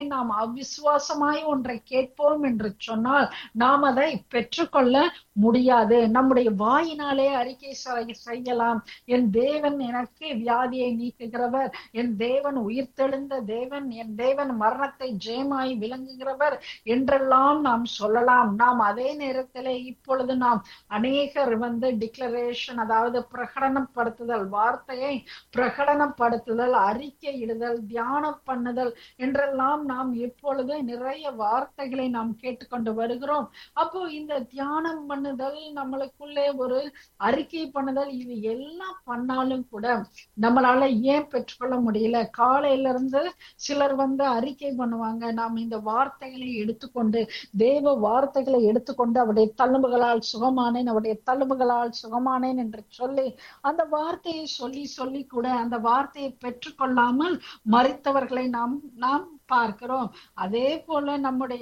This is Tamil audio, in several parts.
நாம் அவிசுவாசமாய் ஒன்றை கேட்போம் என்று சொன்னால் நாம் அதை பெற்றுக்கொள்ள முடியாது நம்முடைய வாயினாலே அறிக்கை செய்- செய்யலாம் என் தேவன் எனக்கு வியாதியை நீக்குகிறவர் என் தேவன் உயிர்த்தெழுந்த தேவன் என் தேவன் மரணத்தை ஜெயமாய் விளங்குகிறவர் என்றெல்லாம் நாம் சொல்லலாம் நாம் அதே நேரத்திலே இப்பொழுது நாம் அநேகர் வந்து டிக்ளரேஷன் அதாவது பிரகடனப்படுத்துதல் வார்த்தையை பிரகடனப்படுத்துதல் அறிக்கை இடுதல் தியானம் பண்ணுதல் என்றெல்லாம் நாம் இப்பொழுது நிறைய வார்த்தைகளை நாம் கேட்டுக்கொண்டு வருகிறோம் அப்போ இந்த தியானம் பண்ணுதல் நம்மளுக்குள்ளே ஒரு அறிக்கை பண்ணுதல் இது எல்லாம் பண்ணாலும் கூட நம்மளால ஏன் பெற்றுக்கொள்ள முடியல காலையில இருந்து சிலர் வந்து அறிக்கை பண்ணுவாங்க நாம் இந்த வார்த்தைகளை எடுத்துக்கொண்டு தேவ வார்த்தைகளை எடுத்துக்கொண்டு அவருடைய தழும்புகளால் சுகமானேன் அவருடைய தழும்புகளால் சுகமானேன் என்று சொல்லி அந்த வார்த்தையை சொல்லி சொல்லி கூட அந்த வார்த்தையை பெற்றுக்கொள்ளாமல் மறித்தவர்களை நாம் நாம் பார்க்கிறோம் அதே போல நம்முடைய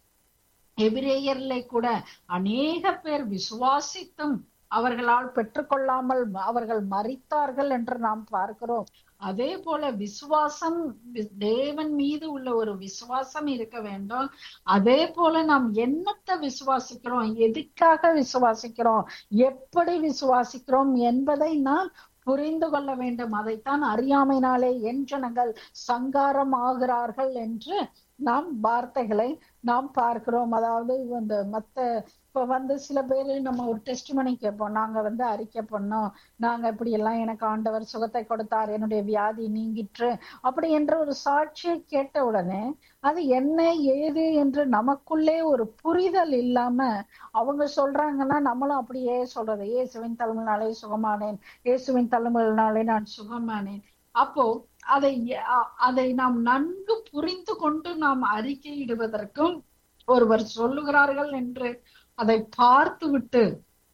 எபிரேயர்ல கூட அநேக பேர் விசுவாசித்தும் அவர்களால் பெற்றுக்கொள்ளாமல் அவர்கள் மறித்தார்கள் என்று நாம் பார்க்கிறோம் அதே போல விசுவாசம் வி- தேவன் மீது உள்ள ஒரு விசுவாசம் இருக்க வேண்டும் அதே போல நாம் என்னத்தை விசுவாசிக்கிறோம் எதுக்காக விசுவாசிக்கிறோம் எப்படி விசுவாசிக்கிறோம் என்பதை நாம் புரிந்து கொள்ள வேண்டும் அதைத்தான் அறியாமையினாலே என் ஜனங்கள் சங்காரம் ஆகிறார்கள் என்று நாம் வார்த்தைகளை நாம் பார்க்கிறோம் அதாவது இந்த மத்த இப்ப வந்து சில பேரு நம்ம ஒரு டெஸ்ட் மணி கேட்போம் நாங்க வந்து அறிக்கை பண்ணோம் நாங்க இப்படி எல்லாம் எனக்கு ஆண்டவர் சுகத்தை கொடுத்தார் என்னுடைய வியாதி நீங்கிற்று அப்படி என்ற ஒரு சாட்சியை கேட்ட உடனே அது என்ன ஏது என்று நமக்குள்ளே ஒரு புரிதல் இல்லாம அவங்க சொல்றாங்கன்னா நம்மளும் அப்படியே சொல்றது இயேசுவின் தலைமையினாலே சுகமானேன் இயேசுவின் தலைமையினாலே நான் சுகமானேன் அப்போ அதை அ- அதை நாம் நன்கு புரிந்து கொண்டு நாம் அறிக்கையிடுவதற்கும் ஒருவர் சொல்லுகிறார்கள் என்று அதை பார்த்துவிட்டு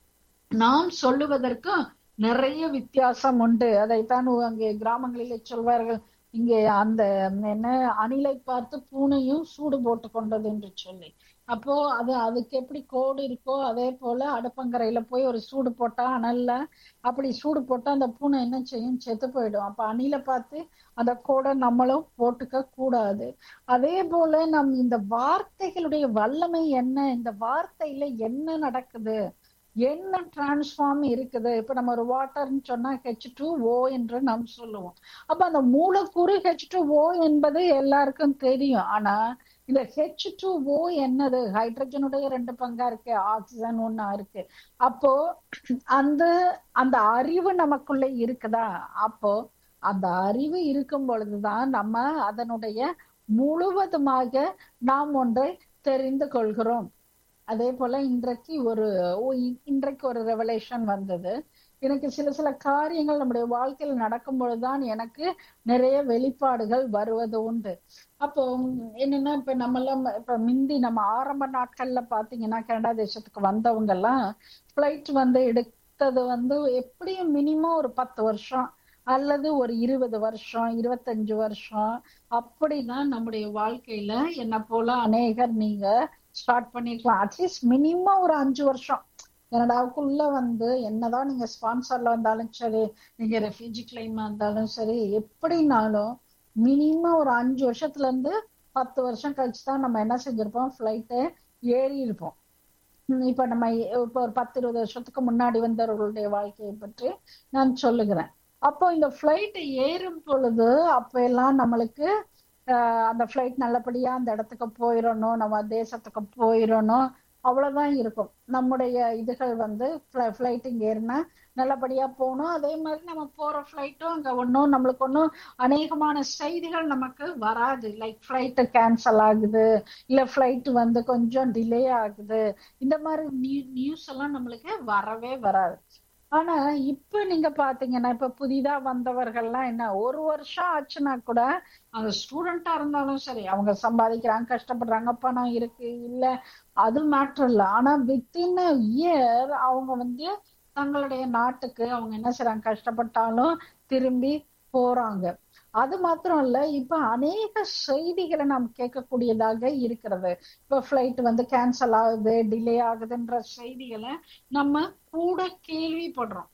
நாம் சொல்லுவதற்கும் நிறைய வித்தியாசம் உண்டு அதைத்தான் அங்கே கிராமங்களிலே சொல்வார்கள் இங்கே அந்த என்ன அணிலை பார்த்து பூனையும் சூடு போட்டு கொண்டது என்று சொல்லி அப்போ அது அதுக்கு எப்படி கோடு இருக்கோ அதே போல அடுப்பங்கரையில போய் ஒரு சூடு போட்டா அனல்ல அப்படி சூடு போட்டா அந்த பூனை என்ன செய்யும் செத்து போயிடும் அப்ப அணிலை பார்த்து அந்த கோடை நம்மளும் போட்டுக்க கூடாது அதே போல நம் இந்த வார்த்தைகளுடைய வல்லமை என்ன இந்த வார்த்தையில என்ன நடக்குது என்ன டிரான்ஸ்ஃபார்ம் இருக்குது இப்ப நம்ம ஒரு வாட்டர்னு சொன்னா ஹெச் டூ ஓ என்று நாம் சொல்லுவோம் அப்ப அந்த மூலக்கூறு ஹெச் டூ ஓ என்பது எல்லாருக்கும் தெரியும் ஆனா இந்த ஹெச் டூ ஓ என்னது ஹைட்ரஜனுடைய ரெண்டு பங்கா இருக்கு ஆக்சிஜன் ஒண்ணா இருக்கு அப்போ அந்த அந்த அறிவு நமக்குள்ள இருக்குதா அப்போ அந்த அறிவு இருக்கும் பொழுதுதான் நம்ம அதனுடைய முழுவதுமாக நாம் ஒன்றை தெரிந்து கொள்கிறோம் அதே போல இன்றைக்கு ஒரு ஓ, இ- இன்றைக்கு ஒரு ரெவலேஷன் வந்தது எனக்கு சில சில காரியங்கள் நம்முடைய வாழ்க்கையில் நடக்கும் பொழுதுதான் எனக்கு நிறைய வெளிப்பாடுகள் வருவது உண்டு அப்போ உம், என்னன்னா இப்ப நம்ம எல்லாம் இப்ப மிந்தி நம்ம ஆரம்ப நாட்கள்ல பாத்தீங்கன்னா கனடா தேசத்துக்கு வந்தவங்க எல்லாம் பிளைட் வந்து எடுத்தது வந்து எப்படியும் மினிமம் ஒரு பத்து வருஷம் அல்லது ஒரு இருபது வருஷம் இருபத்தஞ்சு வருஷம் அப்படிதான் நம்முடைய வாழ்க்கையில என்ன போல அநேகர் நீங்க ஸ்டார்ட் பண்ணிருக்கலாம் அட்லீஸ்ட் மினிமம் ஒரு அஞ்சு வருஷம் கனடாவுக்குள்ள வந்து என்னதான் நீங்க ஸ்பான்சர்ல வந்தாலும் சரி நீங்க ரெஃப்யூஜி கிளைமா இருந்தாலும் சரி எப்படினாலும் மினிமம் ஒரு அஞ்சு வருஷத்துல இருந்து பத்து வருஷம் கழிச்சு தான் நம்ம என்ன செஞ்சிருப்போம் ஃபிளைட்டு ஏறி இருப்போம் உம் இப்ப நம்ம இப்ப ஒரு பத்து இருபது வருஷத்துக்கு முன்னாடி வந்தவர்களுடைய வாழ்க்கையை பற்றி நான் சொல்லுகிறேன் அப்போ இந்த ஃபிளைட் ஏறும் பொழுது அப்ப எல்லாம் நம்மளுக்கு ஆஹ் அந்த ஃபிளைட் நல்லபடியா அந்த இடத்துக்கு போயிடணும் நம்ம தேசத்துக்கு போயிடணும் அவ்வளவுதான் இருக்கும் நம்முடைய இதுகள் வந்து ஃபிளைட்டிங் ஏறினா நல்லபடியா போகணும் அதே மாதிரி நம்ம போற ஃபிளைட்டும் அங்க ஒன்றும் நம்மளுக்கு ஒன்றும் அநேகமான செய்திகள் நமக்கு வராது லைக் ஃபிளைட்டு கேன்சல் ஆகுது இல்ல ஃபிளைட் வந்து கொஞ்சம் டிலே ஆகுது இந்த மாதிரி நியூ நியூஸ் எல்லாம் நம்மளுக்கு வரவே வராது ஆனா இப்ப நீங்க பாத்தீங்கன்னா இப்ப புதிதா வந்தவர்கள்லாம் என்ன ஒரு வருஷம் ஆச்சுன்னா கூட அந்த ஸ்டூடெண்டா இருந்தாலும் சரி அவங்க சம்பாதிக்கிறாங்க கஷ்டப்படுறாங்க பணம் இருக்கு இல்ல அது மேட்டர் இல்ல ஆனா வித்தின் இயர் அவங்க வந்து தங்களுடைய நாட்டுக்கு அவங்க என்ன செய்றாங்க கஷ்டப்பட்டாலும் திரும்பி போறாங்க அது மாத்திரம் இல்ல இப்ப அநேக செய்திகளை நாம் கேட்கக்கூடியதாக இருக்கிறது இப்ப ஃபிளைட் வந்து கேன்சல் ஆகுது டிலே ஆகுதுன்ற செய்திகளை நம்ம கூட கேள்விப்படுறோம்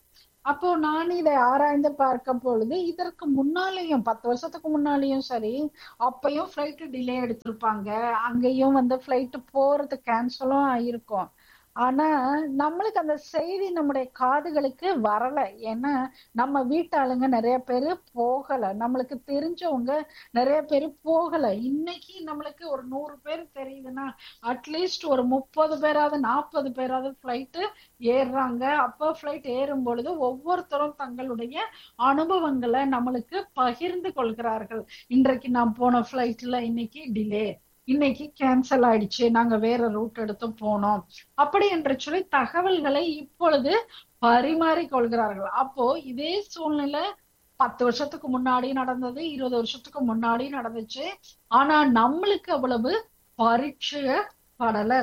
அப்போ நான் இதை ஆராய்ந்து பார்க்க பொழுது இதற்கு முன்னாலேயும் பத்து வருஷத்துக்கு முன்னாலேயும் சரி அப்பயும் ஃபிளைட் டிலே எடுத்திருப்பாங்க அங்கேயும் வந்து ஃபிளைட் போறது கேன்சலும் ஆயிருக்கும் ஆனா நம்மளுக்கு அந்த செய்தி நம்முடைய காதுகளுக்கு வரல ஏன்னா நம்ம வீட்டாளுங்க நிறைய பேரு போகல நம்மளுக்கு தெரிஞ்சவங்க நிறைய பேரு போகல இன்னைக்கு நம்மளுக்கு ஒரு நூறு பேர் தெரியுதுன்னா அட்லீஸ்ட் ஒரு முப்பது பேராவது நாற்பது பேராவது ஃபிளைட்டு ஏறுறாங்க அப்போ ஃபிளைட் ஏறும் பொழுது ஒவ்வொருத்தரும் தங்களுடைய அனுபவங்களை நம்மளுக்கு பகிர்ந்து கொள்கிறார்கள் இன்றைக்கு நான் போன ஃபிளைட்ல இன்னைக்கு டிலே இன்னைக்கு கேன்சல் ஆயிடுச்சு நாங்க வேற ரூட் எடுத்து போனோம் அப்படி என்று சொல்லி தகவல்களை இப்பொழுது பரிமாறிக் கொள்கிறார்கள் அப்போ இதே சூழ்நிலை பத்து வருஷத்துக்கு முன்னாடி நடந்தது இருபது வருஷத்துக்கு முன்னாடி நடந்துச்சு ஆனா நம்மளுக்கு அவ்வளவு பரீட்சையப்படல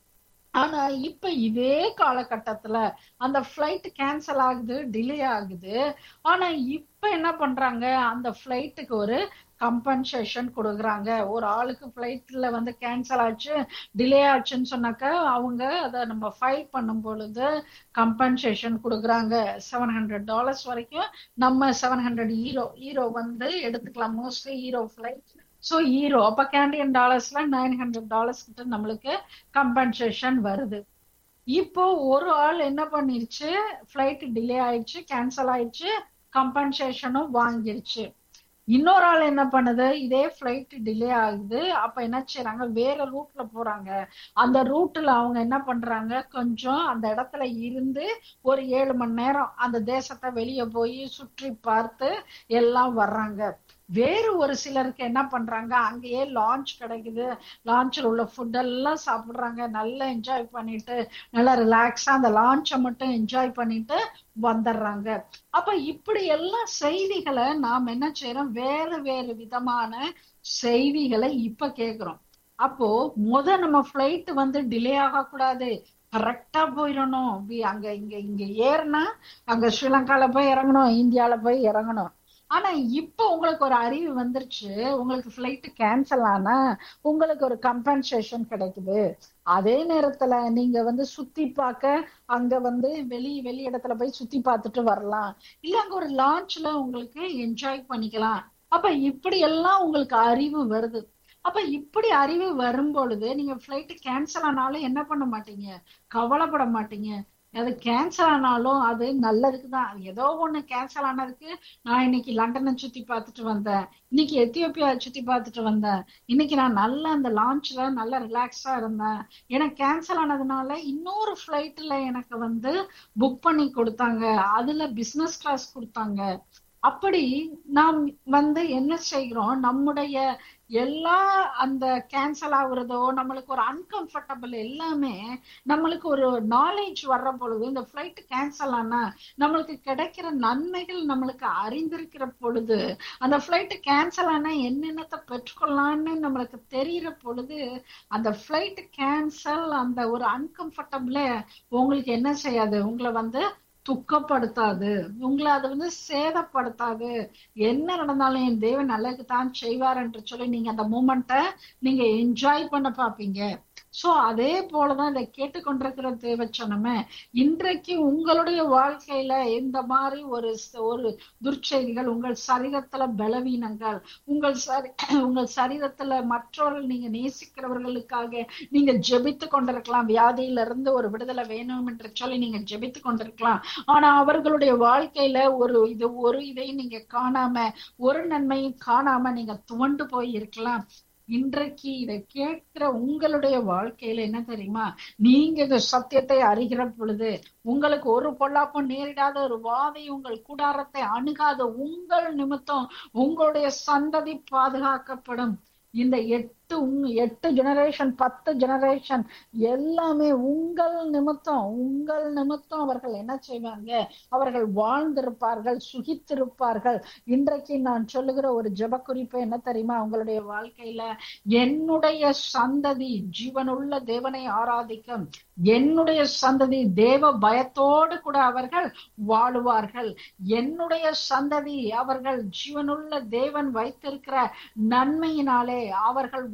ஆனா இப்ப இதே காலகட்டத்துல அந்த ஃபிளைட் கேன்சல் ஆகுது டிலே ஆகுது ஆனா இப்ப என்ன பண்றாங்க அந்த ஃபிளைட்டுக்கு ஒரு கம்பன்சேஷன் கொடுக்குறாங்க ஒரு ஆளுக்கு ஃபிளைட்ல வந்து கேன்சல் ஆச்சு டிலே ஆச்சுன்னு சொன்னாக்கா அவங்க அதை நம்ம ஃபைல் பண்ணும் பொழுது கம்பன்சேஷன் கொடுக்குறாங்க செவன் ஹண்ட்ரட் டாலர்ஸ் வரைக்கும் நம்ம செவன் ஹண்ட்ரட் ஹீரோ ஹீரோ வந்து எடுத்துக்கலாம் mostly hero flight so hero அப்போ கேண்டியன் டாலர்ஸ்ல நைன் ஹண்ட்ரட் டாலர்ஸ் கிட்ட நம்மளுக்கு கம்பன்சேஷன் வருது இப்போ ஒரு ஆள் என்ன பண்ணிருச்சு ஃபிளைட் டிலே ஆயிடுச்சு கேன்சல் ஆயிடுச்சு கம்பன்சேஷனும் வாங்கிருச்சு இன்னொரு ஆள் என்ன பண்ணுது இதே ஃபிளைட் டிலே ஆகுது அப்ப என்ன செய்யறாங்க வேற ரூட்ல போறாங்க அந்த ரூட்ல அவங்க என்ன பண்றாங்க கொஞ்சம் அந்த இடத்துல இருந்து ஒரு ஏழு மணி நேரம் அந்த தேசத்தை வெளியே போய் சுற்றி பார்த்து எல்லாம் வர்றாங்க வேறு ஒரு சிலருக்கு என்ன பண்றாங்க அங்கேயே லான்ச் கிடைக்குது லான்ச்சில் உள்ள ஃபுட் எல்லாம் சாப்பிடுறாங்க நல்லா என்ஜாய் பண்ணிட்டு நல்லா ரிலாக்ஸா அந்த லான்ச்சை மட்டும் என்ஜாய் பண்ணிட்டு வந்துடுறாங்க அப்ப இப்படி எல்லாம் செய்திகளை நாம் என்ன செய்யறோம் வேறு வேறு விதமான செய்திகளை இப்ப கேக்குறோம் அப்போ முத நம்ம ஃபிளைட் வந்து டிலே ஆகக்கூடாது கரெக்டா போயிடணும் அங்க இங்க இங்க ஏறினா அங்க ஸ்ரீலங்கால போய் இறங்கணும் இந்தியால போய் இறங்கணும் ஆனா இப்ப உங்களுக்கு ஒரு அறிவு வந்துருச்சு உங்களுக்கு ஃபிளைட் கேன்சல் ஆனா உங்களுக்கு ஒரு கம்பன்சேஷன் கிடைக்குது அதே நேரத்துல நீங்க வந்து சுத்தி பார்க்க அங்க வந்து வெளி வெளி இடத்துல போய் சுத்தி பார்த்துட்டு வரலாம் இல்ல அங்க ஒரு லான்ச்ல உங்களுக்கு என்ஜாய் பண்ணிக்கலாம் அப்ப இப்படி எல்லாம் உங்களுக்கு அறிவு வருது அப்ப இப்படி அறிவு வரும் பொழுது நீங்க ஃபிளைட் கேன்சல் ஆனாலும் என்ன பண்ண மாட்டீங்க கவலைப்பட மாட்டீங்க அது கேன்சல் ஆனாலும் அது நல்லதுக்கு தான் ஏதோ ஒண்ணு கேன்சல் ஆனதுக்கு நான் இன்னைக்கு லண்டனை சுத்தி பார்த்துட்டு வந்தேன் இன்னைக்கு எத்தியோப்பியா சுத்தி பார்த்துட்டு வந்தேன் இன்னைக்கு நான் நல்ல அந்த லான்ச்ல நல்லா ரிலாக்ஸா இருந்தேன் எனக்கு கேன்சல் ஆனதுனால இன்னொரு ஃபிளைட்ல எனக்கு வந்து புக் பண்ணி கொடுத்தாங்க அதுல பிசினஸ் கிளாஸ் கொடுத்தாங்க அப்படி நாம் வந்து என்ன செய்கிறோம் நம்முடைய எல்லா அந்த கேன்சல் ஆகுறதோ நம்மளுக்கு ஒரு அன்கம்ஃபர்டபுள் எல்லாமே நம்மளுக்கு ஒரு நாலேஜ் வர்ற பொழுது இந்த ஃபிளைட் கேன்சல் ஆனா நம்மளுக்கு கிடைக்கிற நன்மைகள் நம்மளுக்கு அறிந்திருக்கிற பொழுது அந்த ஃபிளைட் கேன்சல் ஆனா என்னென்னத்தை பெற்றுக்கொள்ளலாம்னு நம்மளுக்கு தெரிகிற பொழுது அந்த ஃபிளைட் கேன்சல் அந்த ஒரு அன்கம்ஃபர்டபுள உங்களுக்கு என்ன செய்யாது உங்களை வந்து துக்கப்படுத்தாது உங்களை அது வந்து சேதப்படுத்தாது என்ன நடந்தாலும் என் தேவன் நல்லதுக்கு தான் செய்வார் என்று சொல்லி நீங்க அந்த மூமெண்ட்டை நீங்க என்ஜாய் பண்ண பாப்பீங்க சோ அதே போலதான் இதை கேட்டுக்கொண்டிருக்கிற தேவச்சனமே இன்றைக்கு உங்களுடைய வாழ்க்கையில இந்த மாதிரி ஒரு ஒரு துர்ச்செய்திகள் உங்கள் சரீரத்துல பலவீனங்கள் உங்கள் சரி உங்கள் சரீரத்துல மற்றவர்கள் நீங்க நேசிக்கிறவர்களுக்காக நீங்க ஜெபித்து கொண்டிருக்கலாம் வியாதியில இருந்து ஒரு விடுதலை வேணும் என்று சொல்லி நீங்க ஜெபித்து கொண்டிருக்கலாம் ஆனா அவர்களுடைய வாழ்க்கையில ஒரு இது ஒரு இதையும் நீங்க காணாம ஒரு நன்மையும் காணாம நீங்க துவண்டு போய் இருக்கலாம் இன்றைக்கு இதை கேட்கிற உங்களுடைய வாழ்க்கையில என்ன தெரியுமா நீங்க இந்த சத்தியத்தை அறிகிற பொழுது உங்களுக்கு ஒரு பொல்லாப்பும் நேரிடாத ஒரு வாதை உங்கள் கூடாரத்தை அணுகாத உங்கள் நிமித்தம் உங்களுடைய சந்ததி பாதுகாக்கப்படும் இந்த எட்டு உங் எட்டு ஜெனரேஷன் பத்து ஜெனரேஷன் எல்லாமே உங்கள் நிமித்தம் உங்கள் நிமித்தம் அவர்கள் என்ன செய்வாங்க அவர்கள் வாழ்ந்திருப்பார்கள் சுகித்திருப்பார்கள் இன்றைக்கு நான் சொல்லுகிற ஒரு ஜப குறிப்பு என்ன தெரியுமா உங்களுடைய வாழ்க்கையில என்னுடைய சந்ததி ஜீவனுள்ள தேவனை ஆராதிக்கும் என்னுடைய சந்ததி தேவ பயத்தோடு கூட அவர்கள் வாழுவார்கள் என்னுடைய சந்ததி அவர்கள் ஜீவனுள்ள தேவன் வைத்திருக்கிற நன்மையினாலே அவர்கள்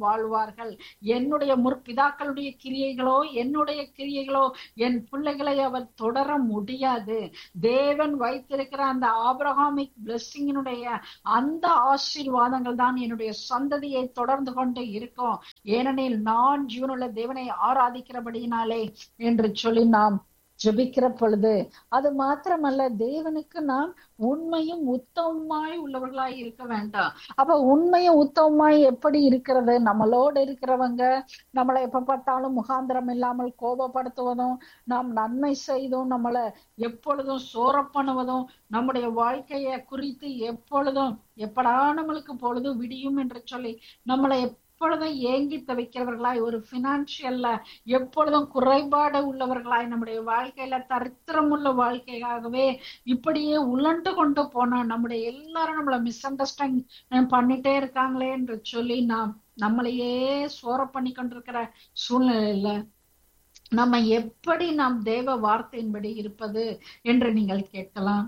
வாழ்வார்கள் என்னுடைய முற்பிதாக்களுடைய கிரியைகளோ என்னுடைய கிரியைகளோ என் பிள்ளைகளை அவர் தொடர முடியாது தேவன் வைத்திருக்கிற அந்த ஆபிரகாமிக் பிளெஸ்ஸிங்கினுடைய அந்த ஆசீர்வாதங்கள் தான் என்னுடைய சந்ததியை தொடர்ந்து கொண்டு இருக்கும் ஏனெனில் நான் ஜீவனுள்ள தேவனை ஆராதிக்கிறபடியினாலே என்று சொல்லி நாம் ஜெபிக்கிற பொழுது அது மாத்திரமல்ல தேவனுக்கு நாம் உண்மையும் உத்தமமாய் உள்ளவர்களாய் இருக்க வேண்டாம் அப்ப உண்மையும் உத்தமமாய் எப்படி இருக்கிறது நம்மளோடு இருக்கிறவங்க நம்மளை எப்ப பார்த்தாலும் முகாந்திரம் இல்லாமல் கோபப்படுத்துவதும் நாம் நன்மை செய்தும் நம்மளை எப்பொழுதும் சோர பண்ணுவதும் நம்முடைய வாழ்க்கைய குறித்து எப்பொழுதும் எப்படா நம்மளுக்கு பொழுது விடியும் என்று சொல்லி நம்மளை எப்பொழுதும் ஏங்கி தவிக்கிறவர்களாய் ஒரு பினான்சியல்ல எப்பொழுதும் குறைபாடு உள்ளவர்களாய் நம்முடைய வாழ்க்கையில தரித்திரம் உள்ள வாழ்க்கையாகவே இப்படியே உழண்டு கொண்டு போனோம் நம்முடைய எல்லாரும் நம்மள மிஸ் அண்டர்ஸ்டாண்டிங் பண்ணிட்டே இருக்காங்களே என்று சொல்லி நாம் நம்மளையே சோர பண்ணி கொண்டிருக்கிற சூழ்நிலையில நம்ம எப்படி நாம் தேவ வார்த்தையின்படி இருப்பது என்று நீங்கள் கேட்கலாம்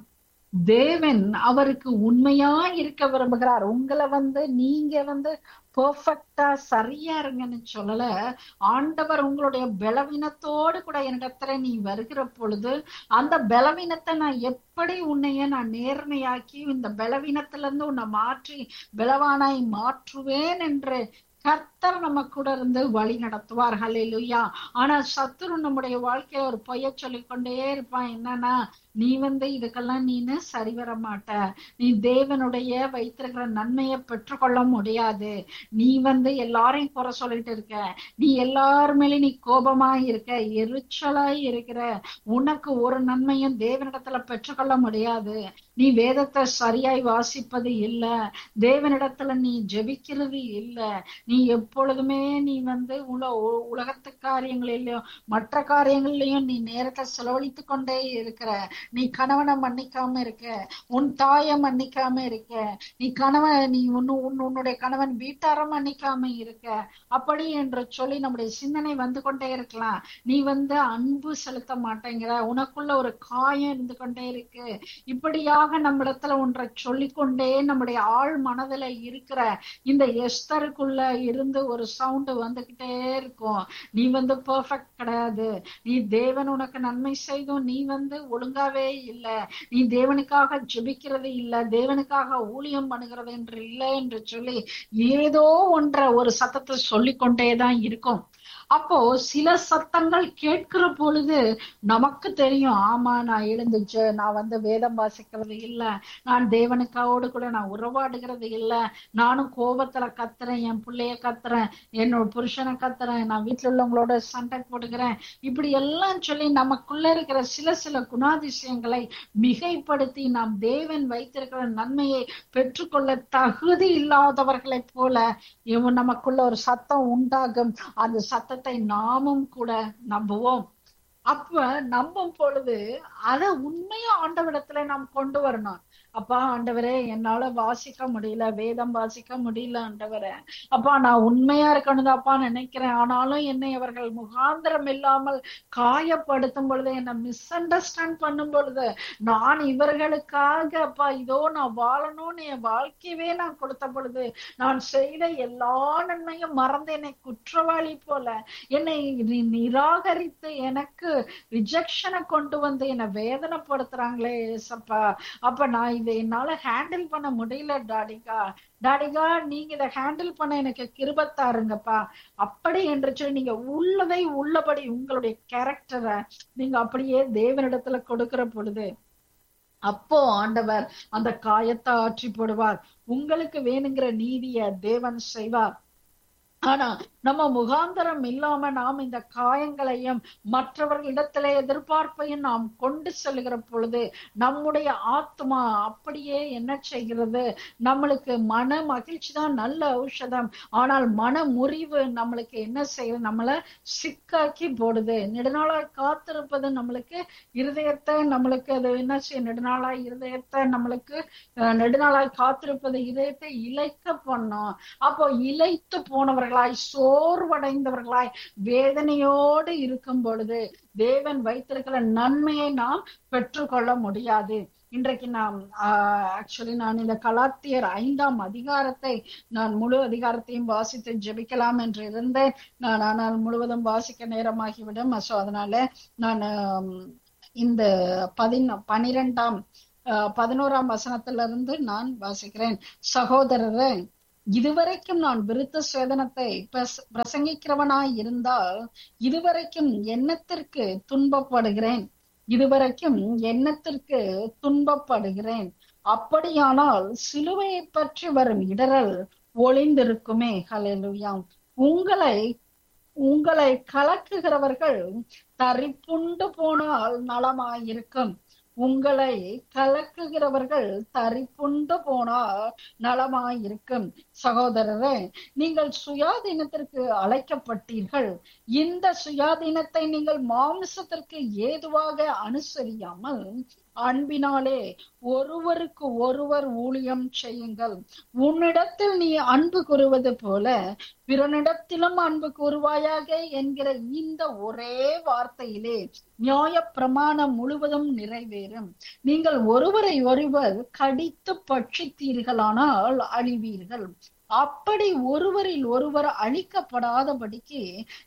தேவன் அவருக்கு உண்மையா இருக்க விரும்புகிறார் உங்களை வந்து நீங்க வந்து பெர்ஃபெக்டா சரியா இருங்கன்னு சொல்லல ஆண்டவர் உங்களுடைய பலவீனத்தோடு கூட என்னிடத்துல நீ வருகிற பொழுது அந்த பலவீனத்தை நான் எப்படி உன்னைய நான் நேர்மையாக்கி இந்த பலவீனத்துல இருந்து உன்னை மாற்றி பலவானாய் மாற்றுவேன் என்று கர்த்தர் நம்ம கூட இருந்து வழி நடத்துவார் ஹalleluya ஆனா சத்துரு நம்முடைய வாழ்க்கையில ஒரு பொய்ய சொல்லிக்கொண்டே இருப்பான் என்னன்னா நீ வந்து இதுக்கெல்லாம் நீனு சரி வர மாட்ட நீ தேவனுடைய வைத்திருக்கிற நன்மையை பெற்றுக்கொள்ள முடியாது நீ வந்து எல்லாரையும் குறை சொல்லிட்டு இருக்க நீ எல்லார் மேலயும் நீ கோபமா இருக்க எரிச்சலாய் இருக்கிற உனக்கு ஒரு நன்மையும் தேவனிடத்துல பெற்றுக்கொள்ள முடியாது நீ வேதத்தை சரியாய் வாசிப்பது இல்ல தேவனிடத்துல நீ ஜெபிக்கிறது இல்ல நீ எப்பொழுதுமே நீ வந்து உல உலகத்து காரியங்களிலும் மற்ற காரியங்களிலையும் நீ நேரத்தை செலவழித்து கொண்டே இருக்கிற நீ கணவனை மன்னிக்காம இருக்க உன் தாயை மன்னிக்காம இருக்க நீ கணவன் நீ உன்னு உன் உன்னுடைய கணவன் வீட்டார மன்னிக்காம இருக்க அப்படி என்று சொல்லி நம்முடைய சிந்தனை வந்து கொண்டே இருக்கலாம் நீ வந்து அன்பு செலுத்த மாட்டேங்கிற உனக்குள்ள ஒரு காயம் இருந்து கொண்டே இருக்கு இப்படியாக நம்மிடத்துல ஒன்றை சொல்லிக்கொண்டே நம்முடைய ஆழ் மனதுல இருக்கிற இந்த எஸ்தருக்குள்ள இருந்து ஒரு சவுண்ட் வந்துகிட்டே இருக்கும் நீ வந்து பெர்ஃபெக்ட் கிடையாது நீ தேவன் உனக்கு நன்மை செய்தும் நீ வந்து ஒழுங்காவே இல்ல நீ தேவனுக்காக ஜெபிக்கிறது இல்ல தேவனுக்காக ஊழியம் பண்ணுகிறது என்று இல்லை என்று சொல்லி ஏதோ ஒன்ற ஒரு சத்தத்தை சொல்லிக்கொண்டேதான் இருக்கும் அப்போ சில சத்தங்கள் கேட்கிற பொழுது நமக்கு தெரியும் ஆமா நான் எழுந்துச்சு நான் வந்து வேதம் வாசிக்கிறது இல்ல நான் தேவனுக்காவோடு கூட நான் உறவாடுகிறது இல்ல நானும் கோபத்துல கத்துறேன் என் பிள்ளைய கத்துறேன் என்னோட புருஷனை கத்துறேன் நான் வீட்டுல உள்ளவங்களோட சண்டை போடுகிறேன் இப்படி எல்லாம் சொல்லி நமக்குள்ள இருக்கிற சில சில குணாதிசயங்களை மிகைப்படுத்தி நாம் தேவன் வைத்திருக்கிற நன்மையை பெற்றுக்கொள்ள தகுதி இல்லாதவர்களைப் போல இவன் நமக்குள்ள ஒரு சத்தம் உண்டாகும் அந்த சத்தத்தை நாமும் கூட நம்புவோம் அப்ப நம்பும் பொழுது அத உண்மையா ஆண்டவிடத்துல நாம் கொண்டு வரணும் அப்பா ஆண்டவரே என்னால வாசிக்க முடியல வேதம் வாசிக்க முடியல ஆண்டவரே அப்பா நான் உண்மையா இருக்கணும் அப்பா நினைக்கிறேன் ஆனாலும் என்னை அவர்கள் முகாந்திரம் இல்லாமல் காயப்படுத்தும் பொழுது என்னை மிஸ் அண்டர்ஸ்டாண்ட் பண்ணும் பொழுது நான் இவர்களுக்காக அப்பா இதோ நான் வாழணும்னு என் வாழ்க்கையவே நான் கொடுத்த பொழுது நான் செய்த எல்லா நன்மையும் மறந்து என்னை குற்றவாளி போல என்னை நிராகரித்து எனக்கு ரிஜெக்ஷனை கொண்டு வந்து என்னை வேதனைப்படுத்துறாங்களே ஏசப்பா அப்ப நான் இதை என்னால ஹேண்டில் பண்ண முடியல டாடிகா டாடிகா நீங்க இதை ஹேண்டில் பண்ண எனக்கு கிருபத்தாருங்கப்பா அப்படி என்று சொல்லி நீங்க உள்ளதை உள்ளபடி உங்களுடைய கேரக்டரை நீங்க அப்படியே தேவனிடத்துல கொடுக்கிற பொழுது அப்போ ஆண்டவர் அந்த காயத்தை ஆற்றி போடுவார் உங்களுக்கு வேணுங்கிற நீதிய தேவன் செய்வார் ஆனா நம்ம முகாந்தரம் இல்லாம நாம் இந்த காயங்களையும் மற்றவர்களிடத்திலே எதிர்பார்ப்பையும் நாம் கொண்டு செல்கிற பொழுது நம்முடைய ஆத்மா அப்படியே என்ன செய்கிறது நம்மளுக்கு மன மகிழ்ச்சி தான் நல்ல ஔஷதம் ஆனால் மன முறிவு நம்மளுக்கு என்ன செய்யுது நம்மளை சிக்காக்கி போடுது நெடுநாளாய் காத்திருப்பது நம்மளுக்கு இருதயத்தை நம்மளுக்கு அது என்ன செய்யும் நெடுநாளாய் இருதயத்தை நம்மளுக்கு நெடுநாளாய் காத்திருப்பது இதயத்தை இழைக்க பண்ணும் அப்போ இழைத்து போனவர்களாய் சோர்வடைந்தவர்களாய் வேதனையோடு இருக்கும் பொழுது தேவன் வைத்திருக்கிற நன்மையை நாம் பெற்றுக்கொள்ள முடியாது இன்றைக்கு நாம் ஆக்சுவலி நான் இந்த கலாத்தியர் ஐந்தாம் அதிகாரத்தை நான் முழு அதிகாரத்தையும் வாசித்து ஜெபிக்கலாம் என்று இருந்தேன் நான் ஆனால் முழுவதும் வாசிக்க நேரமாகிவிடும் ஸோ அதனால நான் இந்த பதின பனிரெண்டாம் பதினோராம் வசனத்திலிருந்து நான் வாசிக்கிறேன் சகோதரரை இதுவரைக்கும் நான் விருத்த சேதனத்தை பிரசங்கிக்கிறவனாய் இருந்தால் இதுவரைக்கும் எண்ணத்திற்கு துன்பப்படுகிறேன் இதுவரைக்கும் எண்ணத்திற்கு துன்பப்படுகிறேன் அப்படியானால் சிலுவையை பற்றி வரும் இடரல் ஒளிந்திருக்குமே ஹலெலுயாம் உங்களை உங்களை கலக்குகிறவர்கள் தரிப்புண்டு போனால் நலமாயிருக்கும் உங்களை கலக்குகிறவர்கள் தரிப்புண்டு போனால் நலமாயிருக்கும் சகோதரரே நீங்கள் சுயாதீனத்திற்கு அழைக்கப்பட்டீர்கள் இந்த சுயாதீனத்தை நீங்கள் மாம்சத்திற்கு ஏதுவாக அனுசரியாமல் அன்பினாலே ஒருவருக்கு ஒருவர் ஊழியம் செய்யுங்கள் உன்னிடத்தில் நீ அன்பு கூறுவது போல பிறனிடத்திலும் அன்பு கூறுவாயாக என்கிற இந்த ஒரே வார்த்தையிலே நியாய பிரமாணம் முழுவதும் நிறைவேறும் நீங்கள் ஒருவரை ஒருவர் கடித்து பட்சித்தீர்களானால் அழிவீர்கள் அப்படி ஒருவரில் ஒருவர் அழிக்கப்படாதபடிக்கு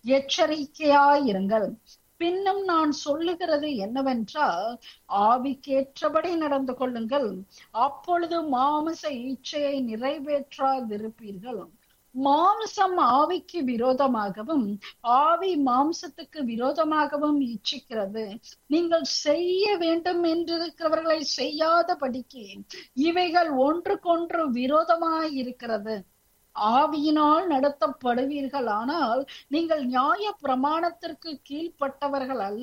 எச்சரிக்கையாயிருங்கள் பின்னும் நான் சொல்லுகிறது என்னவென்றால் ஆவிக்கேற்றபடி நடந்து கொள்ளுங்கள் அப்பொழுது மாமச இச்சையை நிறைவேற்றாதிருப்பீர்கள் மாம்சம் ஆவிக்கு விரோதமாகவும் ஆவி மாம்சத்துக்கு விரோதமாகவும் இச்சிக்கிறது நீங்கள் செய்ய வேண்டும் என்றிருக்கிறவர்களை செய்யாதபடிக்கு இவைகள் ஒன்றுக்கொன்று விரோதமாய் இருக்கிறது ஆவியினால் நடத்தப்படுவீர்கள் ஆனால் நீங்கள் நியாய பிரமாணத்திற்கு கீழ்ப்பட்டவர்கள் அல்ல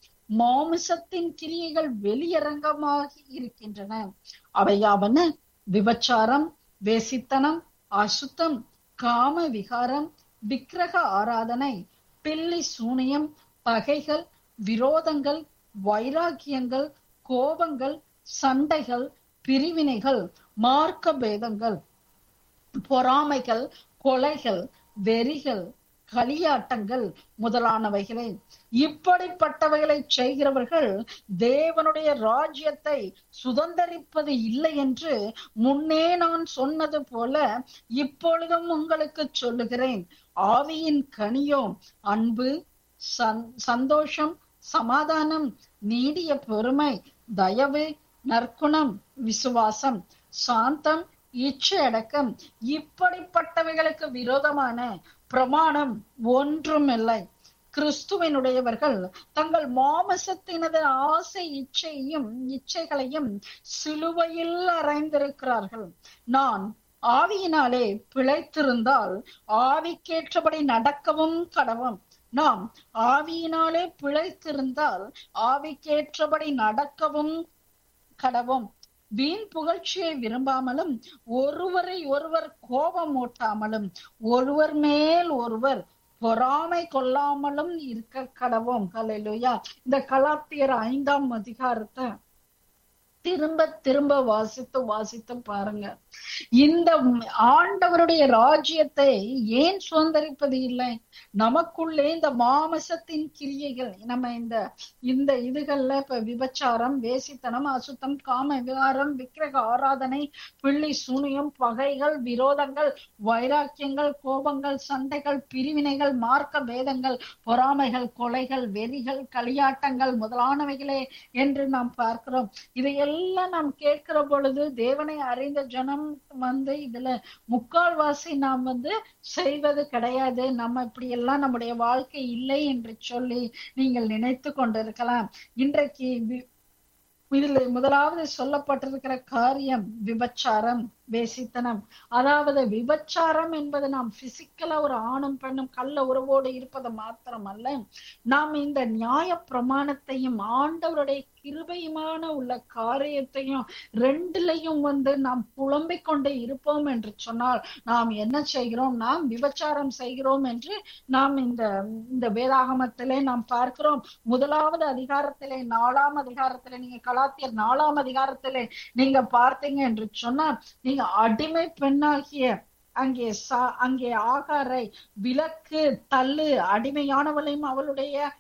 மாமிசத்தின் கிரியைகள் வெளியரங்கமாகி இருக்கின்றன அவையாவன விபச்சாரம் வேசித்தனம் அசுத்தம் காம விகாரம் விக்கிரக ஆராதனை பில்லி சூனியம் பகைகள் விரோதங்கள் வைராக்கியங்கள் கோபங்கள் சண்டைகள் பிரிவினைகள் மார்க்க பேதங்கள் பொறாமைகள் கொலைகள் வெறிகள் களியாட்டங்கள் முதலானவைகளை இப்படிப்பட்டவைகளை செய்கிறவர்கள் தேவனுடைய ராஜ்யத்தை சுதந்திரிப்பது இல்லை என்று முன்னே நான் சொன்னது போல இப்பொழுதும் உங்களுக்கு சொல்லுகிறேன் ஆவியின் கனியோ அன்பு சந்தோஷம் சமாதானம் நீடிய பொறுமை தயவு நற்குணம் விசுவாசம் சாந்தம் இச்சை அடக்கம் இப்படிப்பட்டவைகளுக்கு விரோதமான பிரமாணம் ஒன்றுமில்லை கிறிஸ்துவனுடையவர்கள் தங்கள் மாமசத்தினது ஆசை இச்சையும் இச்சைகளையும் சிலுவையில் அறைந்திருக்கிறார்கள் நான் ஆவியினாலே பிழைத்திருந்தால் ஆவிக்கேற்றபடி நடக்கவும் கடவும் நாம் ஆவியினாலே பிழைத்திருந்தால் ஆவிக்கேற்றபடி நடக்கவும் கடவும் வீண் புகழ்ச்சியை விரும்பாமலும் ஒருவரை ஒருவர் கோபம் ஊட்டாமலும் ஒருவர் மேல் ஒருவர் பொறாமை கொள்ளாமலும் இருக்க கடவோம் கலையிலுயா இந்த கலாத்தியர் ஐந்தாம் அதிகாரத்தை திரும்ப திரும்ப வாசித்து வாசித்து பாருங்க இந்த ஆண்டவருடைய ராஜ்யத்தை ஏன் சுதந்திரிப்பது இல்லை நமக்குள்ளே இந்த மாமசத்தின் கிரியைகள் நம்ம இந்த இந்த இதுகள்ல இப்ப விபச்சாரம் வேசித்தனம் அசுத்தம் காம விகாரம் விக்கிரக ஆராதனை பிள்ளி சூனியம் பகைகள் விரோதங்கள் வைராக்கியங்கள் கோபங்கள் சண்டைகள் பிரிவினைகள் மார்க்க பேதங்கள் பொறாமைகள் கொலைகள் வெறிகள் களியாட்டங்கள் முதலானவைகளே என்று நாம் பார்க்கிறோம் இதையெல்லாம் நாம் கேட்கிற பொழுது தேவனை அறிந்த ஜனம் வந்து இதுல முக்கால்வாசி நாம் வந்து செய்வது கிடையாது நம்ம இப்படி எல்லாம் நம்முடைய வாழ்க்கை இல்லை என்று சொல்லி நீங்கள் நினைத்து கொண்டிருக்கலாம் இன்றைக்கு இதுல முதலாவது சொல்லப்பட்டிருக்கிற காரியம் விபச்சாரம் வேசித்தனம் அதாவது விபச்சாரம் என்பது நாம் பிசிக்கலா ஒரு ஆணும் பெண்ணும் கள்ள உறவோடு இருப்பது மாத்திரம் அல்ல நாம் இந்த நியாய பிரமாணத்தையும் ஆண்டவருடைய கிருபையுமான உள்ள காரியத்தையும் ரெண்டுலையும் வந்து நாம் புலம்பிக் கொண்டே இருப்போம் என்று சொன்னால் நாம் என்ன செய்கிறோம் நாம் விபச்சாரம் செய்கிறோம் என்று நாம் இந்த இந்த வேதாகமத்திலே நாம் பார்க்கிறோம் முதலாவது அதிகாரத்திலே நாலாம் அதிகாரத்திலே நீங்க கலாத்தியர் நாலாம் அதிகாரத்திலே நீங்க பார்த்தீங்க என்று சொன்னால் நீங்க அடிமை பெண்ணாகிய அங்கே சா அங்கே ஆகாரை விலக்கு தள்ளு அடிமையானவளையும் அவளுடைய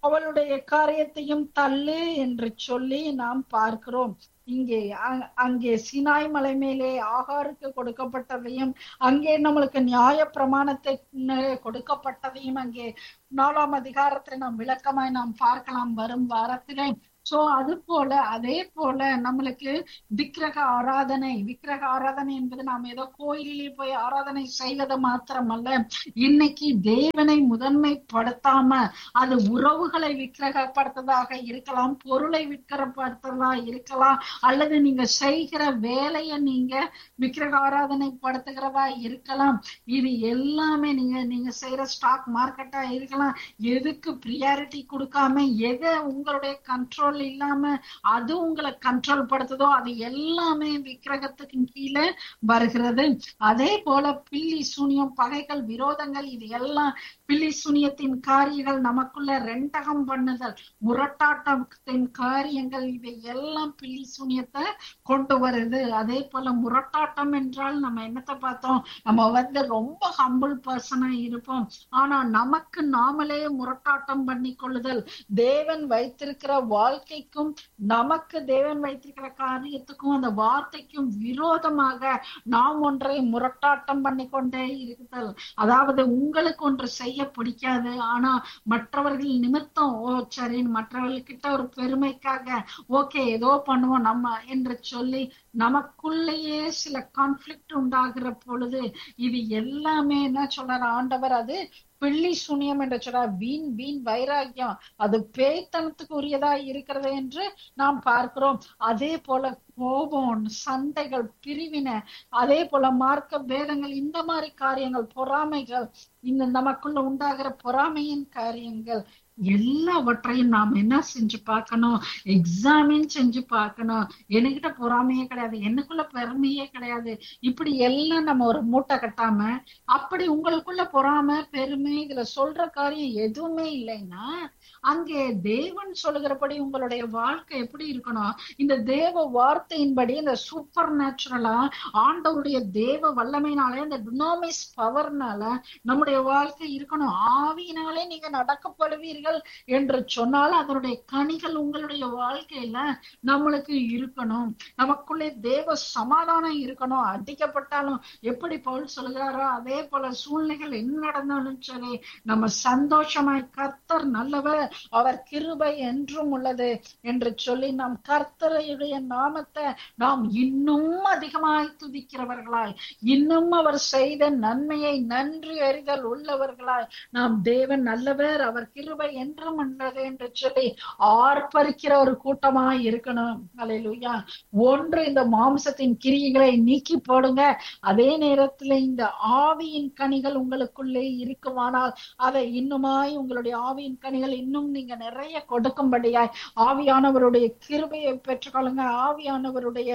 அவளுடைய காரியத்தையும் தள்ளு என்று சொல்லி நாம் பார்க்கிறோம் இங்கே அங்கே சினாய் மலை மேலே ஆகாருக்கு கொடுக்கப்பட்டதையும் அங்கே நம்மளுக்கு நியாய பிரமாணத்தை கொடுக்கப்பட்டதையும் அங்கே நாலாம் அதிகாரத்தை நாம் விளக்கமாய் நாம் பார்க்கலாம் வரும் வாரத்திலே சோ அது போல அதே போல நம்மளுக்கு விக்கிரக ஆராதனை விக்கிரக ஆராதனை என்பது நாம் ஏதோ கோயிலிலே போய் ஆராதனை செய்வது மாத்திரமல்ல இன்னைக்கு தேவனை முதன்மைப்படுத்தாம அது உறவுகளை விக்கிரகப்படுத்ததாக இருக்கலாம் பொருளை விக்கிரப்படுத்ததா இருக்கலாம் அல்லது நீங்க செய்கிற வேலையை நீங்க விக்கிரக ஆராதனை படுத்துகிறதா இருக்கலாம் இது எல்லாமே நீங்க நீங்க செய்யற ஸ்டாக் மார்க்கெட்டா இருக்கலாம் எதுக்கு ப்ரியாரிட்டி கொடுக்காம எதை உங்களுடைய கண்ட்ரோல் கண்ட்ரோல் இல்லாம அது உங்களை கண்ட்ரோல் படுத்துதோ அது எல்லாமே விக்கிரகத்துக்கு கீழே வருகிறது அதே போல பில்லி சூனியம் பகைகள் விரோதங்கள் இது எல்லாம் பில்லி சூனியத்தின் காரியங்கள் நமக்குள்ள ரெண்டகம் பண்ணுதல் முரட்டாட்டத்தின் காரியங்கள் இவை எல்லாம் பில்லி சூனியத்தை கொண்டு வருது அதே போல முரட்டாட்டம் என்றால் நம்ம என்னத்தை பார்த்தோம் நம்ம வந்து ரொம்ப ஹம்பிள் பர்சனா இருப்போம் ஆனா நமக்கு நாமளே முரட்டாட்டம் பண்ணி கொள்ளுதல் தேவன் வைத்திருக்கிற வாழ்க்கை வாழ்க்கைக்கும் நமக்கு தேவன் வைத்திருக்கிற காரியத்துக்கும் அந்த வார்த்தைக்கும் விரோதமாக நாம் ஒன்றை முரட்டாட்டம் பண்ணி கொண்டே இருக்குதல் அதாவது உங்களுக்கு ஒன்று செய்ய பிடிக்காது ஆனா மற்றவர்கள் நிமித்தம் ஓ சரி மற்றவர்கள்கிட்ட ஒரு பெருமைக்காக ஓகே ஏதோ பண்ணுவோம் நம்ம என்று சொல்லி நமக்குள்ளேயே சில கான்ஃபிளிக்ட் உண்டாகிற பொழுது இது எல்லாமே என்ன சொல்றாரு ஆண்டவர் அது பிள்ளி சுனியம் என்று சொல்றார் வீண் வீண் வைராக்கியம் அது பேய்த்தனத்துக்கு உரியதா இருக்கிறது என்று நாம் பார்க்கிறோம் அதே போல கோபம் சண்டைகள் பிரிவினை அதே போல மார்க்க பேதங்கள் இந்த மாதிரி காரியங்கள் பொறாமைகள் இந்த நமக்குள்ள உண்டாகிற பொறாமையின் காரியங்கள் எல்லாவற்றையும் நாம் என்ன செஞ்சு பார்க்கணும் எக்ஸாமின் செஞ்சு பார்க்கணும் என்கிட்ட பொறாமையே கிடையாது எனக்குள்ள பெருமையே கிடையாது இப்படி எல்லாம் நம்ம ஒரு மூட்டை கட்டாம அப்படி உங்களுக்குள்ள பொறாம பெருமை இதுல சொல்ற காரியம் எதுவுமே இல்லைன்னா அங்கே தேவன் சொல்லுகிறபடி உங்களுடைய வாழ்க்கை எப்படி இருக்கணும் இந்த தேவ வார்த்தையின்படி இந்த சூப்பர் நேச்சுரலா ஆண்டவருடைய தேவ வல்லமைனாலே இந்த டினோமிஸ் பவர்னால நம்முடைய வாழ்க்கை இருக்கணும் ஆவியினாலே நீங்க நடக்கப்படுவீர்கள் என்று சொன்னால் அதனுடைய கனிகள் உங்களுடைய வாழ்க்கையில நம்மளுக்கு இருக்கணும் நமக்குள்ளே தேவ சமாதானம் இருக்கணும் அடிக்கப்பட்டாலும் எப்படி பவுல் சொல்கிறாரோ அதே போல சூழ்நிலைகள் என்ன நடந்தாலும் சரி நம்ம சந்தோஷமாய் கர்த்தர் நல்லவர் அவர் கிருபை என்றும் உள்ளது என்று சொல்லி நாம் கர்த்தரையுடைய நாமத்தை நாம் இன்னும் அதிகமாய் துதிக்கிறவர்களாய் இன்னும் அவர் செய்த நன்மையை நன்றி அறிதல் உள்ளவர்களாய் நாம் தேவன் நல்லவர் அவர் கிருபை என்றும் உள்ளது என்று சொல்லி ஆர்ப்பரிக்கிற ஒரு கூட்டமாய் இருக்கணும் அலையிலுயா ஒன்று இந்த மாம்சத்தின் கிரியைகளை நீக்கி போடுங்க அதே நேரத்துல இந்த ஆவியின் கனிகள் உங்களுக்குள்ளே இருக்குமானால் அதை இன்னுமாய் உங்களுடைய ஆவியின் கனிகள் இன்னும் நீங்க நிறைய கொடுக்கும்படியாய் ஆவியானவருடைய கிருபையை பெற்றுக்கொள்ளுங்க ஆவியானவருடைய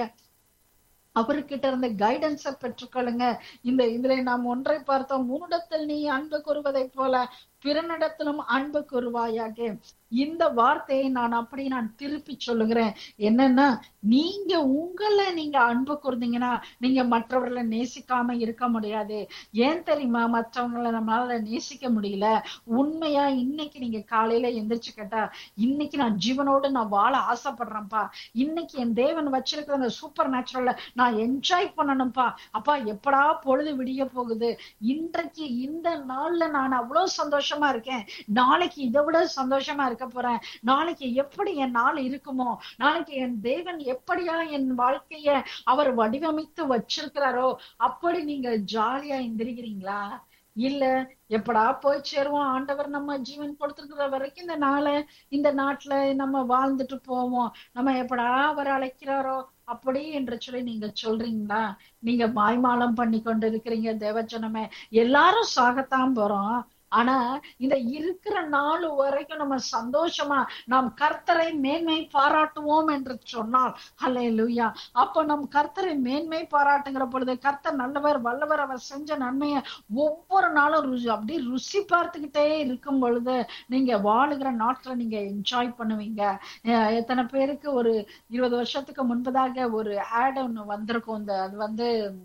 அவர்கிட்ட இருந்த கைடன்ஸை பெற்றுக்கொள்ளுங்க இந்த இதுல நாம் ஒன்றை பார்த்தோம் உன்னிடத்தில் நீ அன்பு கூறுவதை போல பிறனிடத்திலும் அன்பு கூறுவாயாக இந்த வார்த்தையை நான் அப்படி நான் திருப்பி சொல்லுகிறேன் என்னன்னா நீங்க உங்களை நீங்க அன்பு கூர்ந்தீங்கன்னா நீங்க மற்றவர்களை நேசிக்காம இருக்க முடியாது ஏன் தெரியுமா மற்றவங்களை நம்மளால நேசிக்க முடியல உண்மையா இன்னைக்கு நீங்க காலையில எந்திரிச்சு கேட்டா இன்னைக்கு நான் ஜீவனோடு நான் வாழ ஆசைப்படுறேன்ப்பா இன்னைக்கு என் தேவன் வச்சிருக்கிற அந்த சூப்பர் நேச்சுரல்ல நான் என்ஜாய் பண்ணணும்ப்பா அப்பா எப்படா பொழுது விடிய போகுது இன்றைக்கு இந்த நாள்ல நான் அவ்வளவு சந்தோஷமா இருக்கேன் நாளைக்கு இதை விட சந்தோஷமா இருக்க போறேன் நாளைக்கு எப்படி என் நாள் இருக்குமோ நாளைக்கு என் தேவன் எப்படியா என் வாழ்க்கைய அவர் வடிவமைத்து வச்சிருக்கிறாரோ அப்படி நீங்க ஜாலியா எந்திரிக்கிறீங்களா இல்ல எப்படா போய் சேருவோம் ஆண்டவர் நம்ம ஜீவன் கொடுத்திருக்கிற வரைக்கும் இந்த நாளை இந்த நாட்டுல நம்ம வாழ்ந்துட்டு போவோம் நம்ம எப்படா அவர் அழைக்கிறாரோ அப்படி என்று சொல்லி நீங்க சொல்றீங்களா நீங்க மாய்மாலம் பண்ணி கொண்டு இருக்கிறீங்க தேவஜனமே எல்லாரும் சாகத்தான் போறோம் ஆனா இந்த இருக்கிற நாள் வரைக்கும் நம்ம சந்தோஷமா நாம் கர்த்தரை மேன்மை பாராட்டுவோம் என்று சொன்னால் ஹலே லூயா அப்ப நம் கர்த்தரை மேன்மை பாராட்டுங்கிற பொழுது கர்த்தர் நல்லவர் வல்லவர் அவர் செஞ்ச நன்மையை ஒவ்வொரு நாளும் ருசி அப்படியே ருசி பார்த்துக்கிட்டே இருக்கும் பொழுது நீங்க வாழுகிற நாட்களை நீங்க என்ஜாய் பண்ணுவீங்க எத்தனை பேருக்கு ஒரு இருபது வருஷத்துக்கு முன்பதாக ஒரு ஆட் ஒண்ணு வந்திருக்கும் இந்த அது வந்து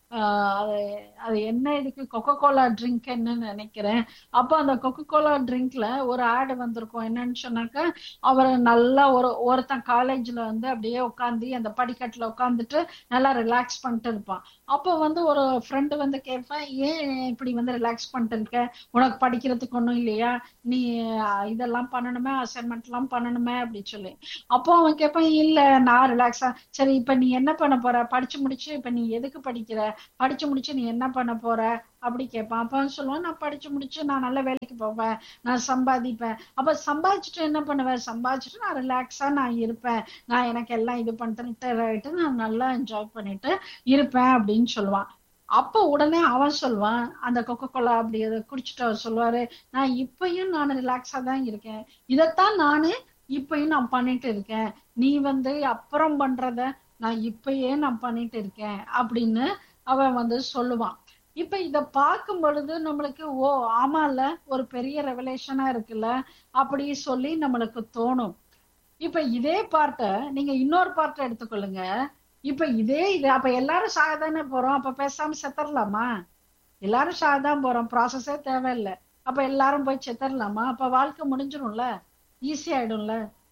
ஆஹ் அது அது என்ன இதுக்கு கொக்கோ கோலா ட்ரிங்க்ன்னு நினைக்கிறேன் அப்போ அந்த கொக்கோ கோலா ட்ரிங்க்ல ஒரு ஆடு வந்திருக்கும் என்னன்னு சொன்னாக்கா அவர் நல்லா ஒரு ஒருத்தன் காலேஜ்ல வந்து அப்படியே உட்காந்து அந்த படிக்கட்டுல உட்காந்துட்டு நல்லா ரிலாக்ஸ் பண்ணிட்டு இருப்பான் அப்போ வந்து ஒரு ஃப்ரெண்டு வந்து கேட்பேன் ஏன் இப்படி வந்து ரிலாக்ஸ் பண்ணிட்டு இருக்க உனக்கு படிக்கிறதுக்கு ஒன்றும் இல்லையா நீ அஹ், இதெல்லாம் பண்ணணுமே அசைன்மெண்ட் எல்லாம் பண்ணணுமே அப்படி சொல்லி அப்போ அவன் கேட்பான் இல்ல நான் ரிலாக்ஸா சரி இப்ப நீ என்ன பண்ண போற படிச்சு முடிச்சு இப்ப நீ எதுக்கு படிக்கிற படிச்சு முடிச்சு நீ என்ன பண்ண போற அப்படி கேட்பான் அப்ப அவன் சொல்லுவான் நான் படிச்சு முடிச்சு நான் நல்ல வேலைக்கு போவேன் நான் சம்பாதிப்பேன் அப்ப சம்பாதிச்சுட்டு என்ன பண்ணுவேன் சம்பாதிச்சுட்டு நான் ரிலாக்ஸா நான் இருப்பேன் நான் எனக்கு எல்லாம் இது பண்ணிட்டு நான் நல்லா என்ஜாய் பண்ணிட்டு இருப்பேன் அப்படின்னு சொல்லுவான் அப்ப உடனே அவன் சொல்லுவான் அந்த கொக்கோ கோலா அப்படி அதை குடிச்சிட்டு அவர் சொல்லுவாரு நான் இப்பயும் நான் ரிலாக்ஸா தான் இருக்கேன் இதைத்தான் நானு இப்பயும் நான் பண்ணிட்டு இருக்கேன் நீ வந்து அப்புறம் பண்றத நான் இப்பயே நான் பண்ணிட்டு இருக்கேன் அப்படின்னு அவன் வந்து சொல்லுவான் இப்ப இத பார்க்கும் பொழுது நம்மளுக்கு ஓ ஆமால ஒரு பெரிய ரெவலேஷனா இருக்குல்ல அப்படி சொல்லி நம்மளுக்கு தோணும் இப்ப இதே பார்ட்ட நீங்க இன்னொரு பார்ட்ட எடுத்துக்கொள்ளுங்க இப்ப இதே இது அப்ப எல்லாரும் சாகதானே போறோம் அப்ப பேசாம செத்துடலாமா எல்லாரும் சாகதான் போறோம் ப்ராசஸே தேவையில்லை அப்ப எல்லாரும் போய் செத்துடலாமா அப்ப வாழ்க்கை முடிஞ்சிரும்ல ஈஸி ஆயிடும்ல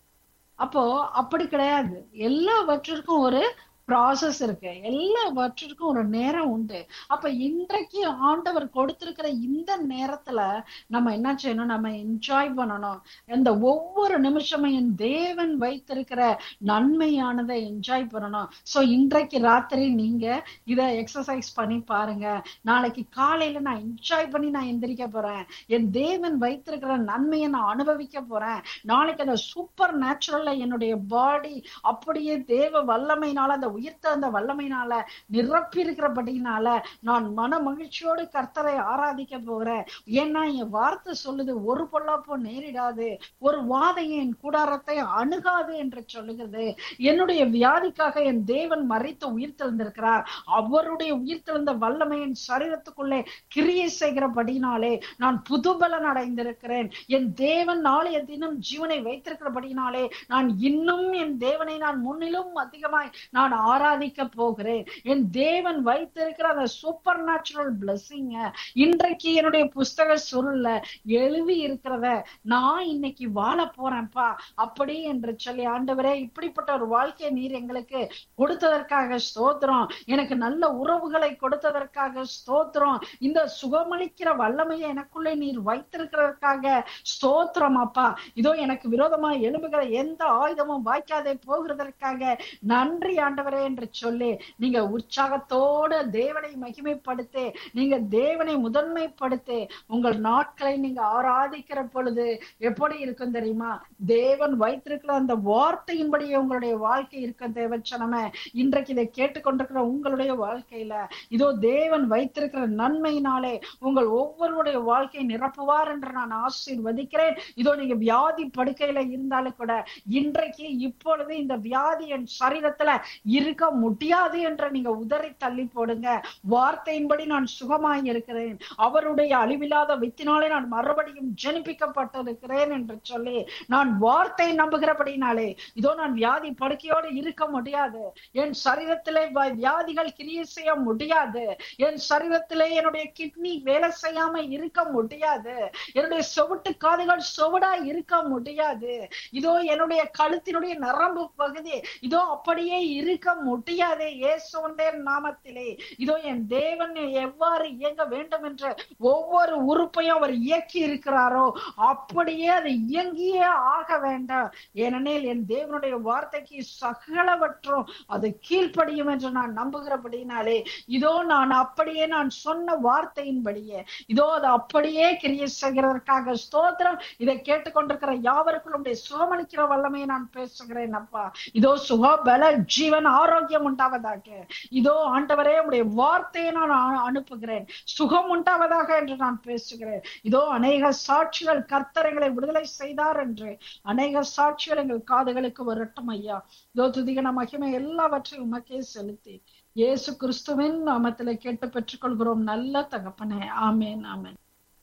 அப்போ அப்படி கிடையாது எல்லாவற்றிற்கும் ஒரு ப்ராசஸ் இருக்கு எல்லாவற்றிற்கும் ஒரு நேரம் உண்டு அப்ப இன்றைக்கு ஆண்டவர் கொடுத்திருக்கிற இந்த நேரத்துல நம்ம என்ன செய்யணும் நம்ம என்ஜாய் பண்ணணும் இந்த ஒவ்வொரு நிமிஷமும் என் தேவன் வைத்திருக்கிற நன்மையானதை என்ஜாய் பண்ணணும் சோ இன்றைக்கு ராத்திரி நீங்க இத எக்ஸசைஸ் பண்ணி பாருங்க நாளைக்கு காலையில நான் என்ஜாய் பண்ணி நான் எந்திரிக்க போறேன் என் தேவன் வைத்திருக்கிற நன்மையை நான் அனுபவிக்க போறேன் நாளைக்கு அந்த சூப்பர் நேச்சுரல்ல என்னுடைய பாடி அப்படியே தேவ வல்லமையினால அந்த உயிர்த்த அந்த வல்லமையினால நிரப்பி இருக்கிறபடினால நான் மன மகிழ்ச்சியோடு கர்த்தரை ஆராதிக்க போகிறேன் ஏன்னா என் வார்த்தை சொல்லுது ஒரு பொல்லாப்போ நேரிடாது ஒரு வாதை என் கூடாரத்தை அணுகாது என்று சொல்லுகிறது என்னுடைய வியாதிக்காக என் தேவன் மறைத்து உயிர் தெழுந்திருக்கிறார் அவருடைய உயிர் தெழுந்த வல்லமை என் சரீரத்துக்குள்ளே கிரியை செய்கிறபடினாலே நான் புதுபலன் அடைந்திருக்கிறேன் என் தேவன் நாளைய தினம் ஜீவனை வைத்திருக்கிறபடினாலே நான் இன்னும் என் தேவனை நான் முன்னிலும் அதிகமாய் நான் ஆராதிக்க போகிறேன் என் தேவன் வைத்திருக்கிற அந்த சூப்பர் நேச்சுரல் பிளஸ்ஸிங்க இன்றைக்கு என்னுடைய புஸ்தக சுருள்ல எழுதி இருக்கிறத நான் இன்னைக்கு வாழ போறேன்ப்பா அப்படி என்று சொல்லி ஆண்டவரே இப்படிப்பட்ட ஒரு வாழ்க்கையை நீர் எங்களுக்கு கொடுத்ததற்காக ஸ்தோத்திரம் எனக்கு நல்ல உறவுகளை கொடுத்ததற்காக ஸ்தோத்திரம் இந்த சுகமளிக்கிற வல்லமையை எனக்குள்ளே நீர் வைத்திருக்கிறதற்காக ஸ்தோத்திரம் அப்பா இதோ எனக்கு விரோதமா எழும்புகிற எந்த ஆயுதமும் வாய்க்காதே போகிறதற்காக நன்றி ஆண்டவரே என்று சொல்லி நீங்க உற்சாகத்தோட தேவனை மகிமைப்படுத்தி நீங்க தேவனை முதன்மைப்படுத்தி உங்கள் நாட்களை நீங்க ஆராதிக்கிற பொழுது எப்படி இருக்கும் தெரியுமா தேவன் வைத்திருக்கிற அந்த வார்த்தையின்படியே உங்களுடைய வாழ்க்கை இருக்கும் தேவச்சனமே இன்றைக்கு இதை கேட்டுக்கொண்டிருக்கிற உங்களுடைய வாழ்க்கையில இதோ தேவன் வைத்திருக்கிற நன்மையினாலே உங்கள் ஒவ்வொருடைய வாழ்க்கையை நிரப்புவார் என்று நான் ஆசீர்வதிக்கிறேன் இதோ நீங்க வியாதி படுக்கையில இருந்தாலும் கூட இன்றைக்கு இப்பொழுது இந்த வியாதி என் சரீரத்துல இருக்க முடியாது என்று நீங்க உதறி தள்ளி போடுங்க வார்த்தையின்படி நான் சுகமாய் இருக்கிறேன் அவருடைய அழிவில்லாத வித்தினாலே நான் மறுபடியும் ஜெனிப்பிக்கப்பட்டிருக்கிறேன் என்று சொல்லி நான் வார்த்தை நம்புகிறபடினாலே இதோ நான் வியாதி படுக்கையோடு இருக்க முடியாது என் சரீரத்திலே வ- வியாதிகள் கிரியை செய்ய முடியாது என் சரீரத்திலே என்னுடைய கிட்னி வேலை செய்யாம இருக்க முடியாது என்னுடைய செவிட்டு காதுகள் செவிடா இருக்க முடியாது இதோ என்னுடைய கழுத்தினுடைய நரம்பு பகுதி இதோ அப்படியே இருக்க முடியாது இயேசுடைய நாமத்திலே இதோ என் தேவன் எவ்வாறு இயங்க வேண்டும் என்று ஒவ்வொரு உறுப்பையும் அவர் இயக்கி இருக்கிறாரோ அப்படியே அது இயங்கியே ஆக வேண்டாம் ஏனெனில் என் தேவனுடைய வார்த்தைக்கு சகலவற்றும் அது கீழ்ப்படியும் என்று நான் நம்புகிறபடினாலே இதோ நான் அப்படியே நான் சொன்ன வார்த்தையின்படியே இதோ அது அப்படியே கிரியை செய்கிறதற்காக ஸ்தோத்திரம் இதை கேட்டுக்கொண்டிருக்கிற யாவருக்கும் உடைய சுகமளிக்கிற வல்லமையை நான் பேசுகிறேன் அப்பா இதோ சுக பல ஜீவன் ஆரோக்கியம் உண்டாவதாக இதோ ஆண்டவரே உடைய வார்த்தையை நான் அ- அனுப்புகிறேன் சுகம் உண்டாவதாக என்று நான் பேசுகிறேன் இதோ அநேக சாட்சிகள் கர்த்தரைகளை விடுதலை செய்தார் என்று அநேக சாட்சிகள் எங்கள் காதுகளுக்கு வரட்டும் ஐயா இதோ துதிகன மகிமை எல்லாவற்றையும் உமக்கே செலுத்தி இயேசு கிறிஸ்துவின் நாமத்திலே கேட்டு பெற்றுக்கொள்கிறோம் நல்ல தகப்பனே ஆமேன் ஆமேன்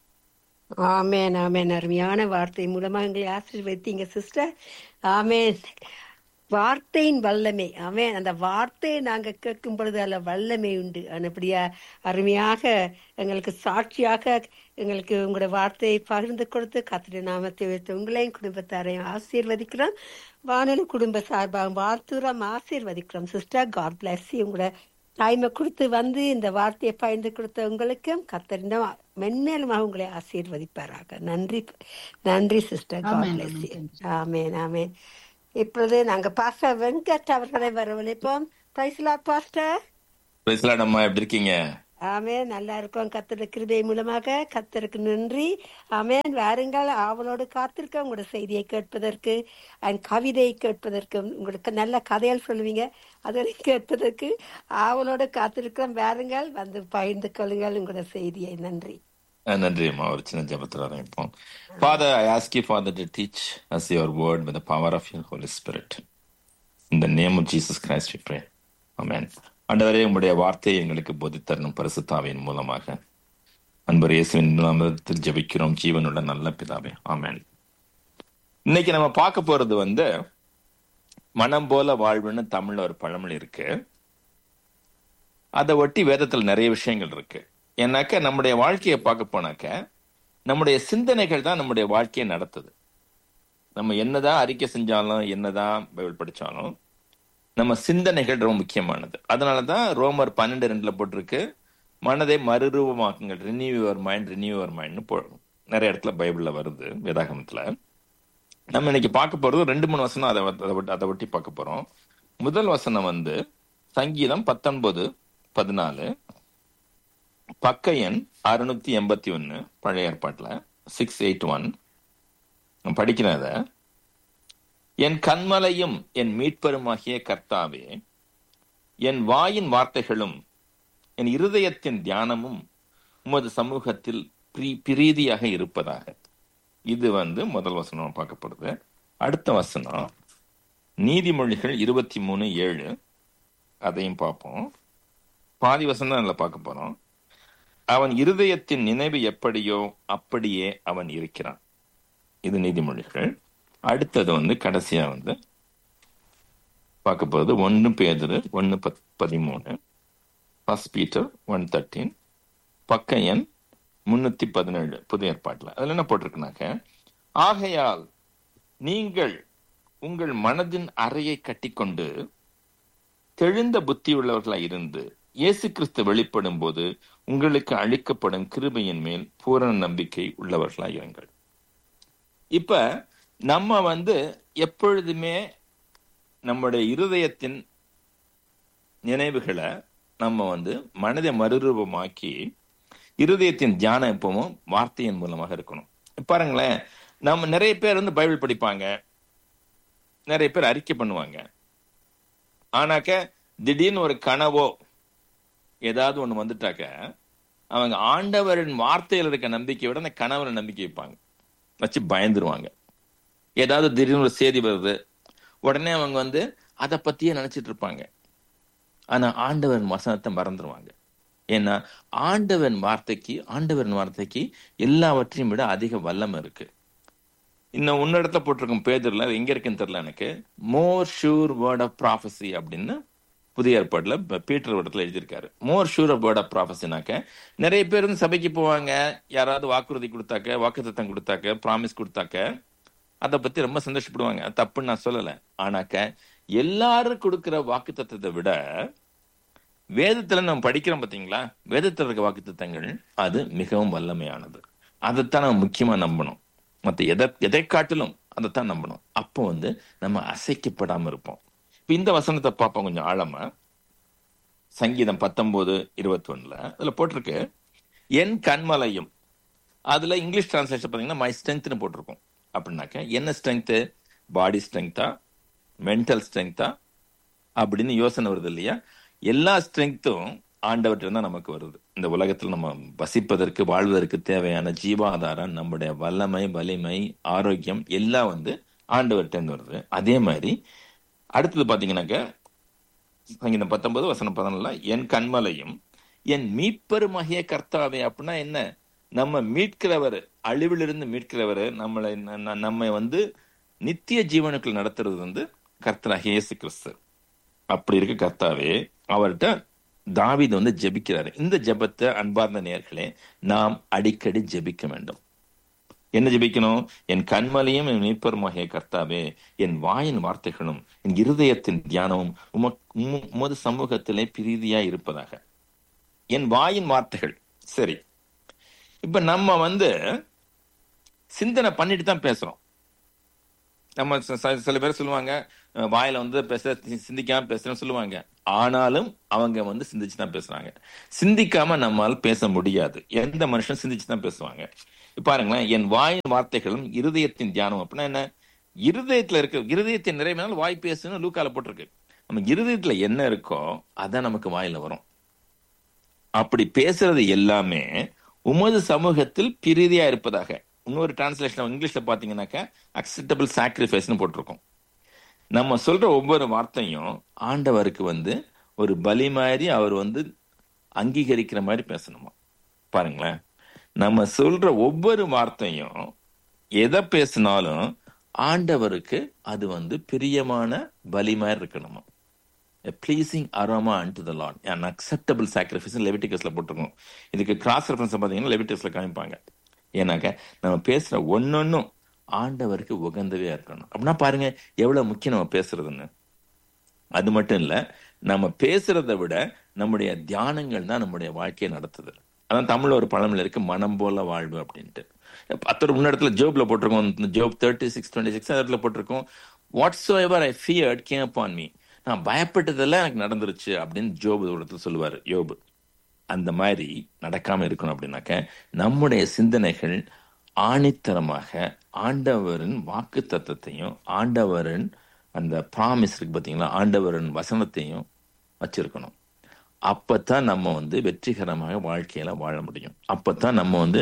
ஆமேன் ஆமேன் அருமையான வார்த்தை மூலமா எங்களை ஆசீர்வதித்தீங்க சிஸ்டர் ஆமேன் வார்த்தையின் வல்லமை அவன் அந்த வார்த்தையை நாங்க கேட்கும் பொழுது அதுல வல்லமை உண்டு அப்படியா அருமையாக எங்களுக்கு சாட்சியாக எங்களுக்கு உங்களோட வார்த்தையை பகிர்ந்து கொடுத்து கத்திரி நாமத்தை வைத்து உங்களையும் குடும்பத்தாரையும் ஆசீர்வதிக்கிறோம் வானொலி குடும்ப சார்பாக வாழ்த்துறோம் ஆசீர்வதிக்கிறோம் சிஸ்டர் காட் பிளஸ் உங்களோட டைமை கொடுத்து வந்து இந்த வார்த்தையை பகிர்ந்து கொடுத்த உங்களுக்கும் கத்தரிந்த மென்மேலுமாக உங்களை ஆசீர்வதிப்பாராக நன்றி நன்றி sister God amen, bless amen. Amen amen இப்பொழுது நாங்க பாஸ்டர் வெங்கட் அவர்களை வரவழைப்போம் பிரைஸ்லா பாஸ்டர் பேசலாடம்மா எப்படி இருக்கீங்க ஆமேன் நல்லா இருக்கோம் கத்தர் கிருபை மூலமாக கத்தருக்கு நன்றி ஆமேன் வாருங்கள் ஆவலோடு காத்திருக்க உங்களோட செய்தியை கேட்பதற்கு அண்ட் கவிதையை கேட்பதற்கு உங்களுக்கு நல்ல கதைகள் சொல்லுவீங்க அதனை கேட்பதற்கு ஆவலோடு காத்திருக்கிறோம் வாருங்கள் வந்து பகிர்ந்து கொள்ளுங்கள் உங்களோட செய்தியை நன்றி அஹ் நன்றி அம்மா ஒரு சின்ன ஜபத்தில் ஆரம்பிப்போம் father I ask you father to teach us your word with power of your holy spirit இந்த name of Jesus Christ we pray amen ஆண்டவரே உங்களுடைய வார்த்தையை எங்களுக்கு போதித்தரணும் பரிசுத்தாவின் மூலமாக அன்பர் இயேசுவின் நாமத்தில் ஜெபிக்கிறோம் ஜீவனுள்ள நல்ல பிதாவே ஆமென் இன்னைக்கு நம்ம பார்க்க போறது வந்து மனம் போல வாழ்வுன்னு தமிழ்ல ஒரு பழமொழி இருக்கு அதை ஒட்டி வேதத்தில் நிறைய விஷயங்கள் இருக்கு ஏன்னாக்க நம்முடைய வாழ்க்கையை பார்க்க போனாக்க நம்முடைய சிந்தனைகள் தான் நம்முடைய வாழ்க்கையை நடத்துது நம்ம என்னதான் அறிக்கை செஞ்சாலும் என்னதான் பைபிள் படிச்சாலும் நம்ம சிந்தனைகள் ரொம்ப முக்கியமானது அதனாலதான் ரோமர் பன்னெண்டு ரெண்டுல போட்டிருக்கு மனதை மறுரூபமாக்குங்கள் renew your mind renew your மைண்ட்னு போ நிறைய இடத்துல பைபிள்ல வருது வேதாகமத்துல நம்ம இன்னைக்கு பார்க்க போறது ரெண்டு மூணு வசனம் அதை வ- அதை ஒட்டி- அதை ஒட்டி பார்க்க போறோம் முதல் வசனம் வந்து சங்கீதம் பத்தொன்பது பதினாலு பக்க எண் அறுநூத்தி எண்பத்தி ஒன்னு பழைய ஏற்பாட்டுல சிக்ஸ் எயிட் ஒன் படிக்கிறேன் அதை என் கண்மலையும் என் மீட்பருமாகிய கர்த்தாவே என் வாயின் வார்த்தைகளும் என் இருதயத்தின் தியானமும் உமது சமூகத்தில் பிரீ- பிரீதியாக இருப்பதாக இது வந்து முதல் வசனம் பார்க்கப்படுது அடுத்த வசனம் நீதிமொழிகள் இருபத்தி மூணு ஏழு அதையும் பார்ப்போம் பாதி வசனம் அதில் பார்க்க போறோம் அவன் இருதயத்தின் நினைவு எப்படியோ அப்படியே அவன் இருக்கிறான் இது நீதிமொழிகள் அடுத்தது வந்து கடைசியா வந்து பார்க்க போகிறது ஒன்று பேதரு ஒன்று பத் பதிமூணு ஃபர்ஸ்ட் பீட்டர் ஒன் தேர்ட்டீன் பக்க எண் முன்னூத்தி பதினேழு புது ஏற்பாட்டில் அதில் என்ன போட்டிருக்குனாக்க ஆகையால் நீங்கள் உங்கள் மனதின் அறையை கட்டிக்கொண்டு தெளிந்த புத்தி உள்ளவர்களாய் இருந்து இயேசு கிறிஸ்து வெளிப்படும் போது உங்களுக்கு அளிக்கப்படும் கிருபையின் மேல் பூரண நம்பிக்கை உள்ளவர்களாய் இருங்கள் இப்ப நம்ம வந்து எப்பொழுதுமே நம்முடைய இருதயத்தின் நினைவுகளை நம்ம வந்து மனதை மறுரூபமாக்கி இருதயத்தின் தியானம் எப்பவும் வார்த்தையின் மூலமாக இருக்கணும் பாருங்களேன் நம்ம நிறைய பேர் வந்து பைபிள் படிப்பாங்க நிறைய பேர் அறிக்கை பண்ணுவாங்க ஆனாக்க திடீர்னு ஒரு கனவோ ஏதாவது ஒண்ணு வந்துட்டாக்க அவங்க ஆண்டவரின் வார்த்தையில் இருக்க நம்பிக்கையை விட அந்த கனவுல நம்பிக்கை வைப்பாங்க வச்சு பயந்துருவாங்க ஏதாவது திடீர்னு ஒரு செய்தி வருது உடனே அவங்க வந்து அதை பத்தியே நினைச்சிட்டு இருப்பாங்க ஆனா ஆண்டவன் வசனத்தை மறந்துடுவாங்க ஏன்னா ஆண்டவன் வார்த்தைக்கு ஆண்டவரின் வார்த்தைக்கு எல்லாவற்றையும் விட அதிக வல்லமை இருக்கு இன்னும் உன்னிடத்துல போட்டிருக்கும் பேதர்ல அது எங்க இருக்குன்னு தெரியல எனக்கு more sure word of prophecy அப்படின்னு புதிய ஏற்பாடுல ப- பீட்டர் இடத்துல எழுதியிருக்காரு more sure of word of ப்ராஃபஸினாக்க நிறைய பேர் வந்து சபைக்கு போவாங்க யாராவது வாக்குறுதி கொடுத்தாக்க வாக்குத்தத்தம் கொடுத்தாக்க ப்ராமிஸ் கொடுத்தாக்க அதை பத்தி ரொம்ப சந்தோஷப்படுவாங்க அது தப்புன்னு நான் சொல்லல ஆனாக்க எல்லாரும் கொடுக்கிற வாக்குத்தத்தத்தை விட வேதத்துல நம்ம படிக்கிறோம் பாத்தீங்களா வேதத்துல இருக்க வாக்குத்தத்தங்கள் அது மிகவும் வல்லமையானது அதைத்தான் நம்ம முக்கியமா நம்பணும் மத்த எதை எதை காட்டிலும் அதைத்தான் நம்பணும் அப்போ வந்து நம்ம அசைக்கப்படாம இருப்போம் இப்ப இந்த வசனத்தை பார்ப்போம் கொஞ்சம் ஆழமா சங்கீதம் பத்தொன்பது இருபத்தி ஒண்ணுல அதுல போட்டிருக்கு என் கண்மலையும் அதுல இங்கிலீஷ் டிரான்ஸ்லேஷன் பாத்தீங்கன்னா மை ஸ்ட்ரென்த்னு போட்டிருக்கும் அப்படின்னாக்க என்ன ஸ்ட்ரென்த் பாடி ஸ்ட்ரென்த்தா மென்டல் ஸ்ட்ரென்த்தா அப்படின்னு யோசனை வருது இல்லையா எல்லா ஸ்ட்ரென்த்தும் ஆண்டவர்கிட்ட தான் நமக்கு வருது இந்த உலகத்தில் நம்ம வசிப்பதற்கு வாழ்வதற்கு தேவையான ஜீவாதாரம் நம்முடைய வல்லமை வலிமை ஆரோக்கியம் எல்லாம் வந்து ஆண்டவர்கிட்ட இருந்து வருது அதே மாதிரி அடுத்தது பாத்தீங்கன்னாக்க சங்கீதம் பத்தொன்பது வசனம் பதினால என் கண்மலையும் என் மீட்பெருமாகிய கர்த்தாவே அப்படின்னா என்ன நம்ம மீட்கிறவர் அழிவிலிருந்து மீட்கிறவர் நம்மளை ந- ந- நம்மை வந்து நித்திய ஜீவனுக்குள் நடத்துறது வந்து கர்த்தராக இயேசு கிறிஸ்து அப்படி இருக்க கர்த்தாவே அவர்கிட்ட தாவீது வந்து ஜெபிக்கிறாரு இந்த ஜெபத்தை அன்பார்ந்த நேர்களே நாம் அடிக்கடி ஜெபிக்க வேண்டும் என்ன ஜெபிக்கணும் என் கண்மலையும் என் மீட்பருமாகிய கர்த்தாவே என் வாயின் வார்த்தைகளும் என் இருதயத்தின் தியானமும் உமக் உம்- உமது சமூகத்திலே பிரீதியா இருப்பதாக என் வாயின் வார்த்தைகள் சரி இப்ப நம்ம வந்து சிந்தனை பண்ணிட்டு தான் பேசுறோம் நம்ம ச- ச- சில பேர் சொல்லுவாங்க அஹ், வாயில வந்து பேச சிந்திக்காம பேசுறேன்னு சொல்லுவாங்க ஆனாலும் அவங்க வந்து சிந்திச்சு தான் பேசுறாங்க சிந்திக்காம நம்மால் பேச முடியாது எந்த மனுஷனும் சிந்திச்சு தான் பேசுவாங்க இப்ப பாருங்களேன் என் வாயின் வார்த்தைகளும் இருதயத்தின் தியானம் அப்படின்னா என்ன இருதயத்துல இருக்க இருதயத்தின் நிறைவினால் வாய் பேசுன்னு லூக்கால போட்டிருக்கு நம்ம இருதயத்துல என்ன இருக்கோ அதான் நமக்கு வாயில வரும் அப்படி பேசுறது எல்லாமே உமது சமூகத்தில் பிரீதியா இருப்பதாக இன்னொரு டிரான்ஸ்லேஷன் இங்கிலீஷ்ல பாத்தீங்கன்னாக்கா அக்செப்டபிள் சாக்ரிஃபைஸ்னு போட்டிருக்கோம் நம்ம சொல்ற ஒவ்வொரு வார்த்தையும் ஆண்டவருக்கு வந்து ஒரு பலி மாதிரி அவர் வந்து அங்கீகரிக்கிற மாதிரி பேசணுமா பாருங்களேன் நம்ம சொல்ற ஒவ்வொரு வார்த்தையும் எதை பேசினாலும் ஆண்டவருக்கு அது வந்து பிரியமான பலி மாதிரி இருக்கணுமா pleasing aroma and to the Lord unacceptable sacrifice லெவிட்டிகஸ்ல போட்டிருக்கோம் இதுக்கு கிராஸ் ரெஃபரன்ஸ் பார்த்தீங்கன்னா லெவிட்டிகஸ்ல காமிப்பாங்க ஏன்னாக்க நம்ம பேசுற ஒன்னொன்னும் ஆண்டவருக்கு உகந்தவே இருக்கணும் அப்படின்னா பாருங்க எவ்வளவு முக்கியம் நம்ம பேசுறதுன்னு அது மட்டும் இல்ல நம்ம பேசுறதை விட நம்முடைய தியானங்கள் தான் நம்முடைய வாழ்க்கையை நடத்துது அதான் தமிழ்ல ஒரு பழமொழி இருக்கு மனம் போல வாழ்வு அப்படின்ட்டு அத்தோட முன்னடத்துல ஜோப்ல போட்டிருக்கோம் Job thirty six twenty six இடத்துல போட்டிருக்கோம் whatsoever I feared came upon me நான் பயப்பட்டதெல்லாம் எனக்கு நடந்துருச்சு அப்படின்னு ஜோபு இடத்துல சொல்லுவாரு யோபு அந்த மாதிரி நடக்காம இருக்கணும் அப்படின்னாக்க நம்முடைய சிந்தனைகள் ஆணித்தரமாக ஆண்டவரின் வாக்கு தத்துவத்தையும் ஆண்டவரின் அந்த ப்ராமிஸ் இருக்கு பார்த்தீங்களா ஆண்டவரின் வசனத்தையும் வச்சிருக்கணும் அப்பதான் நம்ம வந்து வெற்றிகரமாக வாழ்க்கையில வாழ முடியும் அப்பதான் நம்ம வந்து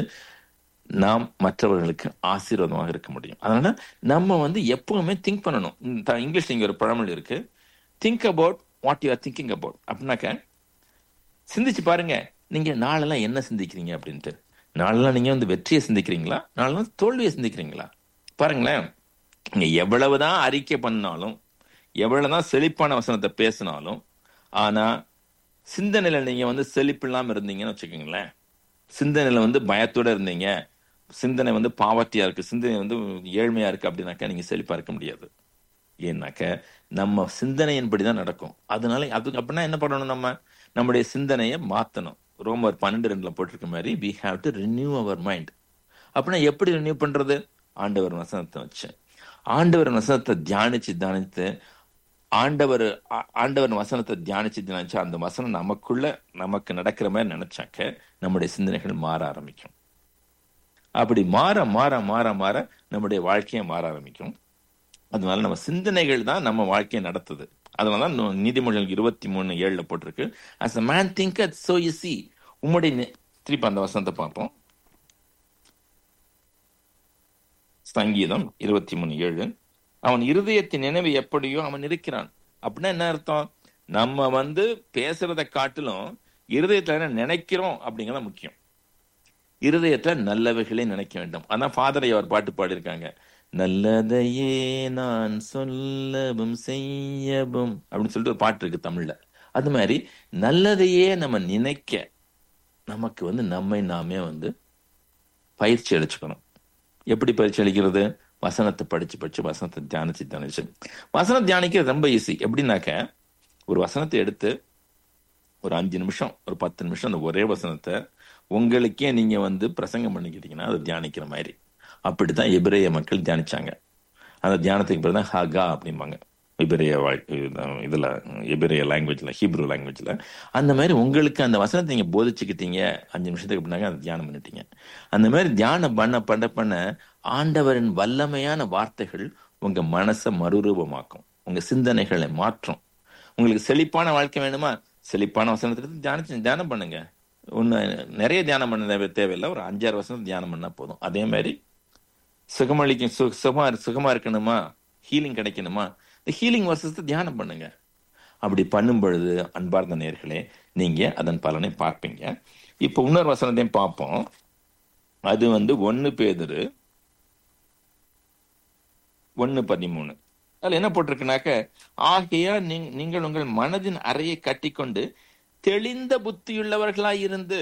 நாம் மற்றவர்களுக்கு ஆசீர்வாதமாக இருக்க முடியும் அதனால நம்ம வந்து எப்பவுமே திங்க் பண்ணணும் இந்த இங்கிலீஷ் இங்க ஒரு பழமொழி இருக்கு think about what you are thinking about அப்படின்னாக்க சிந்திச்சு பாருங்க நீங்க நாளெல்லாம் என்ன சிந்திக்கிறீங்க அப்படின்ட்டு நாளெல்லாம் நீங்க வந்து வெற்றியை சிந்திக்கிறீங்களா நாளெல்லாம் தோல்வியை சிந்திக்கிறீங்களா பாருங்களேன் நீங்க எவ்வளவுதான் அறிக்கை பண்ணாலும் எவ்வளவுதான் செழிப்பான வசனத்தை பேசினாலும் ஆனா சிந்தனையில நீங்க வந்து செழிப்பு இல்லாம இருந்தீங்கன்னு வச்சுக்கோங்களேன் சிந்தனையில வந்து பயத்தோட இருந்தீங்க சிந்தனை வந்து பாவர்ட்டியா இருக்கு சிந்தனை வந்து ஏழ்மையா இருக்கு அப்படின்னாக்கா நீங்க செழிப்பா இருக்க முடியாது ஏன்னாக்க நம்ம சிந்தனையின்படி தான் நடக்கும் அதனால அது அப்படின்னா என்ன பண்ணணும் நம்ம நம்முடைய சிந்தனையை மாத்தணும் ரோமர் பன்னெண்டு ரெண்டுல போட்டிருக்க மாதிரி we have to renew our mind அப்படின்னா எப்படி ரினியூ பண்றது ஆண்டவர் வசனத்தை வச்சு ஆண்டவர் வசனத்தை தியானிச்சு தியானித்து ஆண்டவர் ஆ- ஆண்டவர் வசனத்தை தியானிச்சு தியானிச்சு அந்த வசனம் நமக்குள்ள நமக்கு நடக்கிற மாதிரி நினைச்சாக்க நம்முடைய சிந்தனைகள் மாற ஆரம்பிக்கும் அப்படி மாற மாற மாற மாற நம்முடைய வாழ்க்கையை மாற ஆரம்பிக்கும் அதனால நம்ம சிந்தனைகள் தான் நம்ம வாழ்க்கையை நடத்துது அதனால தான் நு- நீதிமொழிகள் இருபத்தி மூணு ஏழுல போட்டிருக்கு as a man thinketh so you see உம்முடைய நி- திருப்பி அந்த வசனத்தை பார்ப்போம் சங்கீதம் இருபத்தி மூணு ஏழு அவன் இருதயத்தின் நினைவு எப்படியோ அவன் இருக்கிறான் அப்படின்னா என்ன அர்த்தம் நம்ம வந்து பேசுறதை காட்டிலும் இருதயத்துல என்ன நினைக்கிறோம் அப்படிங்கிறது முக்கியம் இருதயத்துல நல்லவைகளை நினைக்க வேண்டும் அதான் ஃபாதரை அவர் பாட்டு பாடியிருக்காங்க நல்லதையே நான் சொல்லவும் செய்யவும் அப்படின்னு சொல்லிட்டு ஒரு பாட்டு இருக்கு தமிழ்ல அது மாதிரி நல்லதையே நம்ம நினைக்க நமக்கு வந்து நம்மை நாமே வந்து பயிற்சி அளிச்சுக்கணும் எப்படி பயிற்சி அளிக்கிறது வசனத்தை படிச்சு படிச்சு வசனத்தை தியானிச்சு தியானிச்சு வசனம் தியானிக்கிறது ரொம்ப ஈஸி எப்படின்னாக்க ஒரு வசனத்தை எடுத்து ஒரு அஞ்சு நிமிஷம் ஒரு பத்து நிமிஷம் அந்த ஒரே வசனத்தை உங்களுக்கே நீங்க வந்து பிரசங்கம் பண்ணிக்கிட்டீங்கன்னா அதை தியானிக்கிற மாதிரி அப்படித்தான் எபிரேய மக்கள் தியானிச்சாங்க அந்த தியானத்துக்கு பிறகு தான் ஹகா அப்படிம்பாங்க எபிரேய வாழ்- இதுல எபிரேய லாங்குவேஜ்ல ஹீப்ரூ லாங்குவேஜ்ல அந்த மாதிரி உங்களுக்கு அந்த வசனத்தை நீங்க போதிச்சுக்கிட்டீங்க அஞ்சு நிமிஷத்துக்கு பின்னாங்க அதை தியானம் பண்ணிட்டீங்க அந்த மாதிரி தியானம் பண்ண பண்ண பண்ண ஆண்டவரின் வல்லமையான வார்த்தைகள் உங்க மனசை மறுரூபமாக்கும் உங்க சிந்தனைகளை மாற்றும் உங்களுக்கு செழிப்பான வாழ்க்கை வேணுமா செழிப்பான வசனத்தை எடுத்து தியானிச்சு தியானம் பண்ணுங்க ஒண்ணு நிறைய தியானம் பண்ண தேவை- தேவையில்லை ஒரு அஞ்சாறு வருஷம் தியானம் பண்ணா போதும் அதே மாதிரி சுகமளிக்கும் சு சுகமா சுகமா இருக்கணுமா ஹீலிங் கிடைக்கணுமா இந்த ஹீலிங் வருஷத்தை தியானம் பண்ணுங்க அப்படி பண்ணும் பொழுது அன்பார்ந்த நேர்களே நீங்க அதன் பலனை பார்ப்பீங்க இப்போ இன்னொரு வசனத்தையும் பார்ப்போம் அது வந்து ஒன்னு பேதுரு ஒன்னு பதிமூணு அதுல என்ன போட்டிருக்குனாக்க ஆகையா நீ- நீங்கள் உங்கள் மனதின் அறையை கட்டிக்கொண்டு தெளிந்த புத்தியுள்ளவர்களாய் இருந்து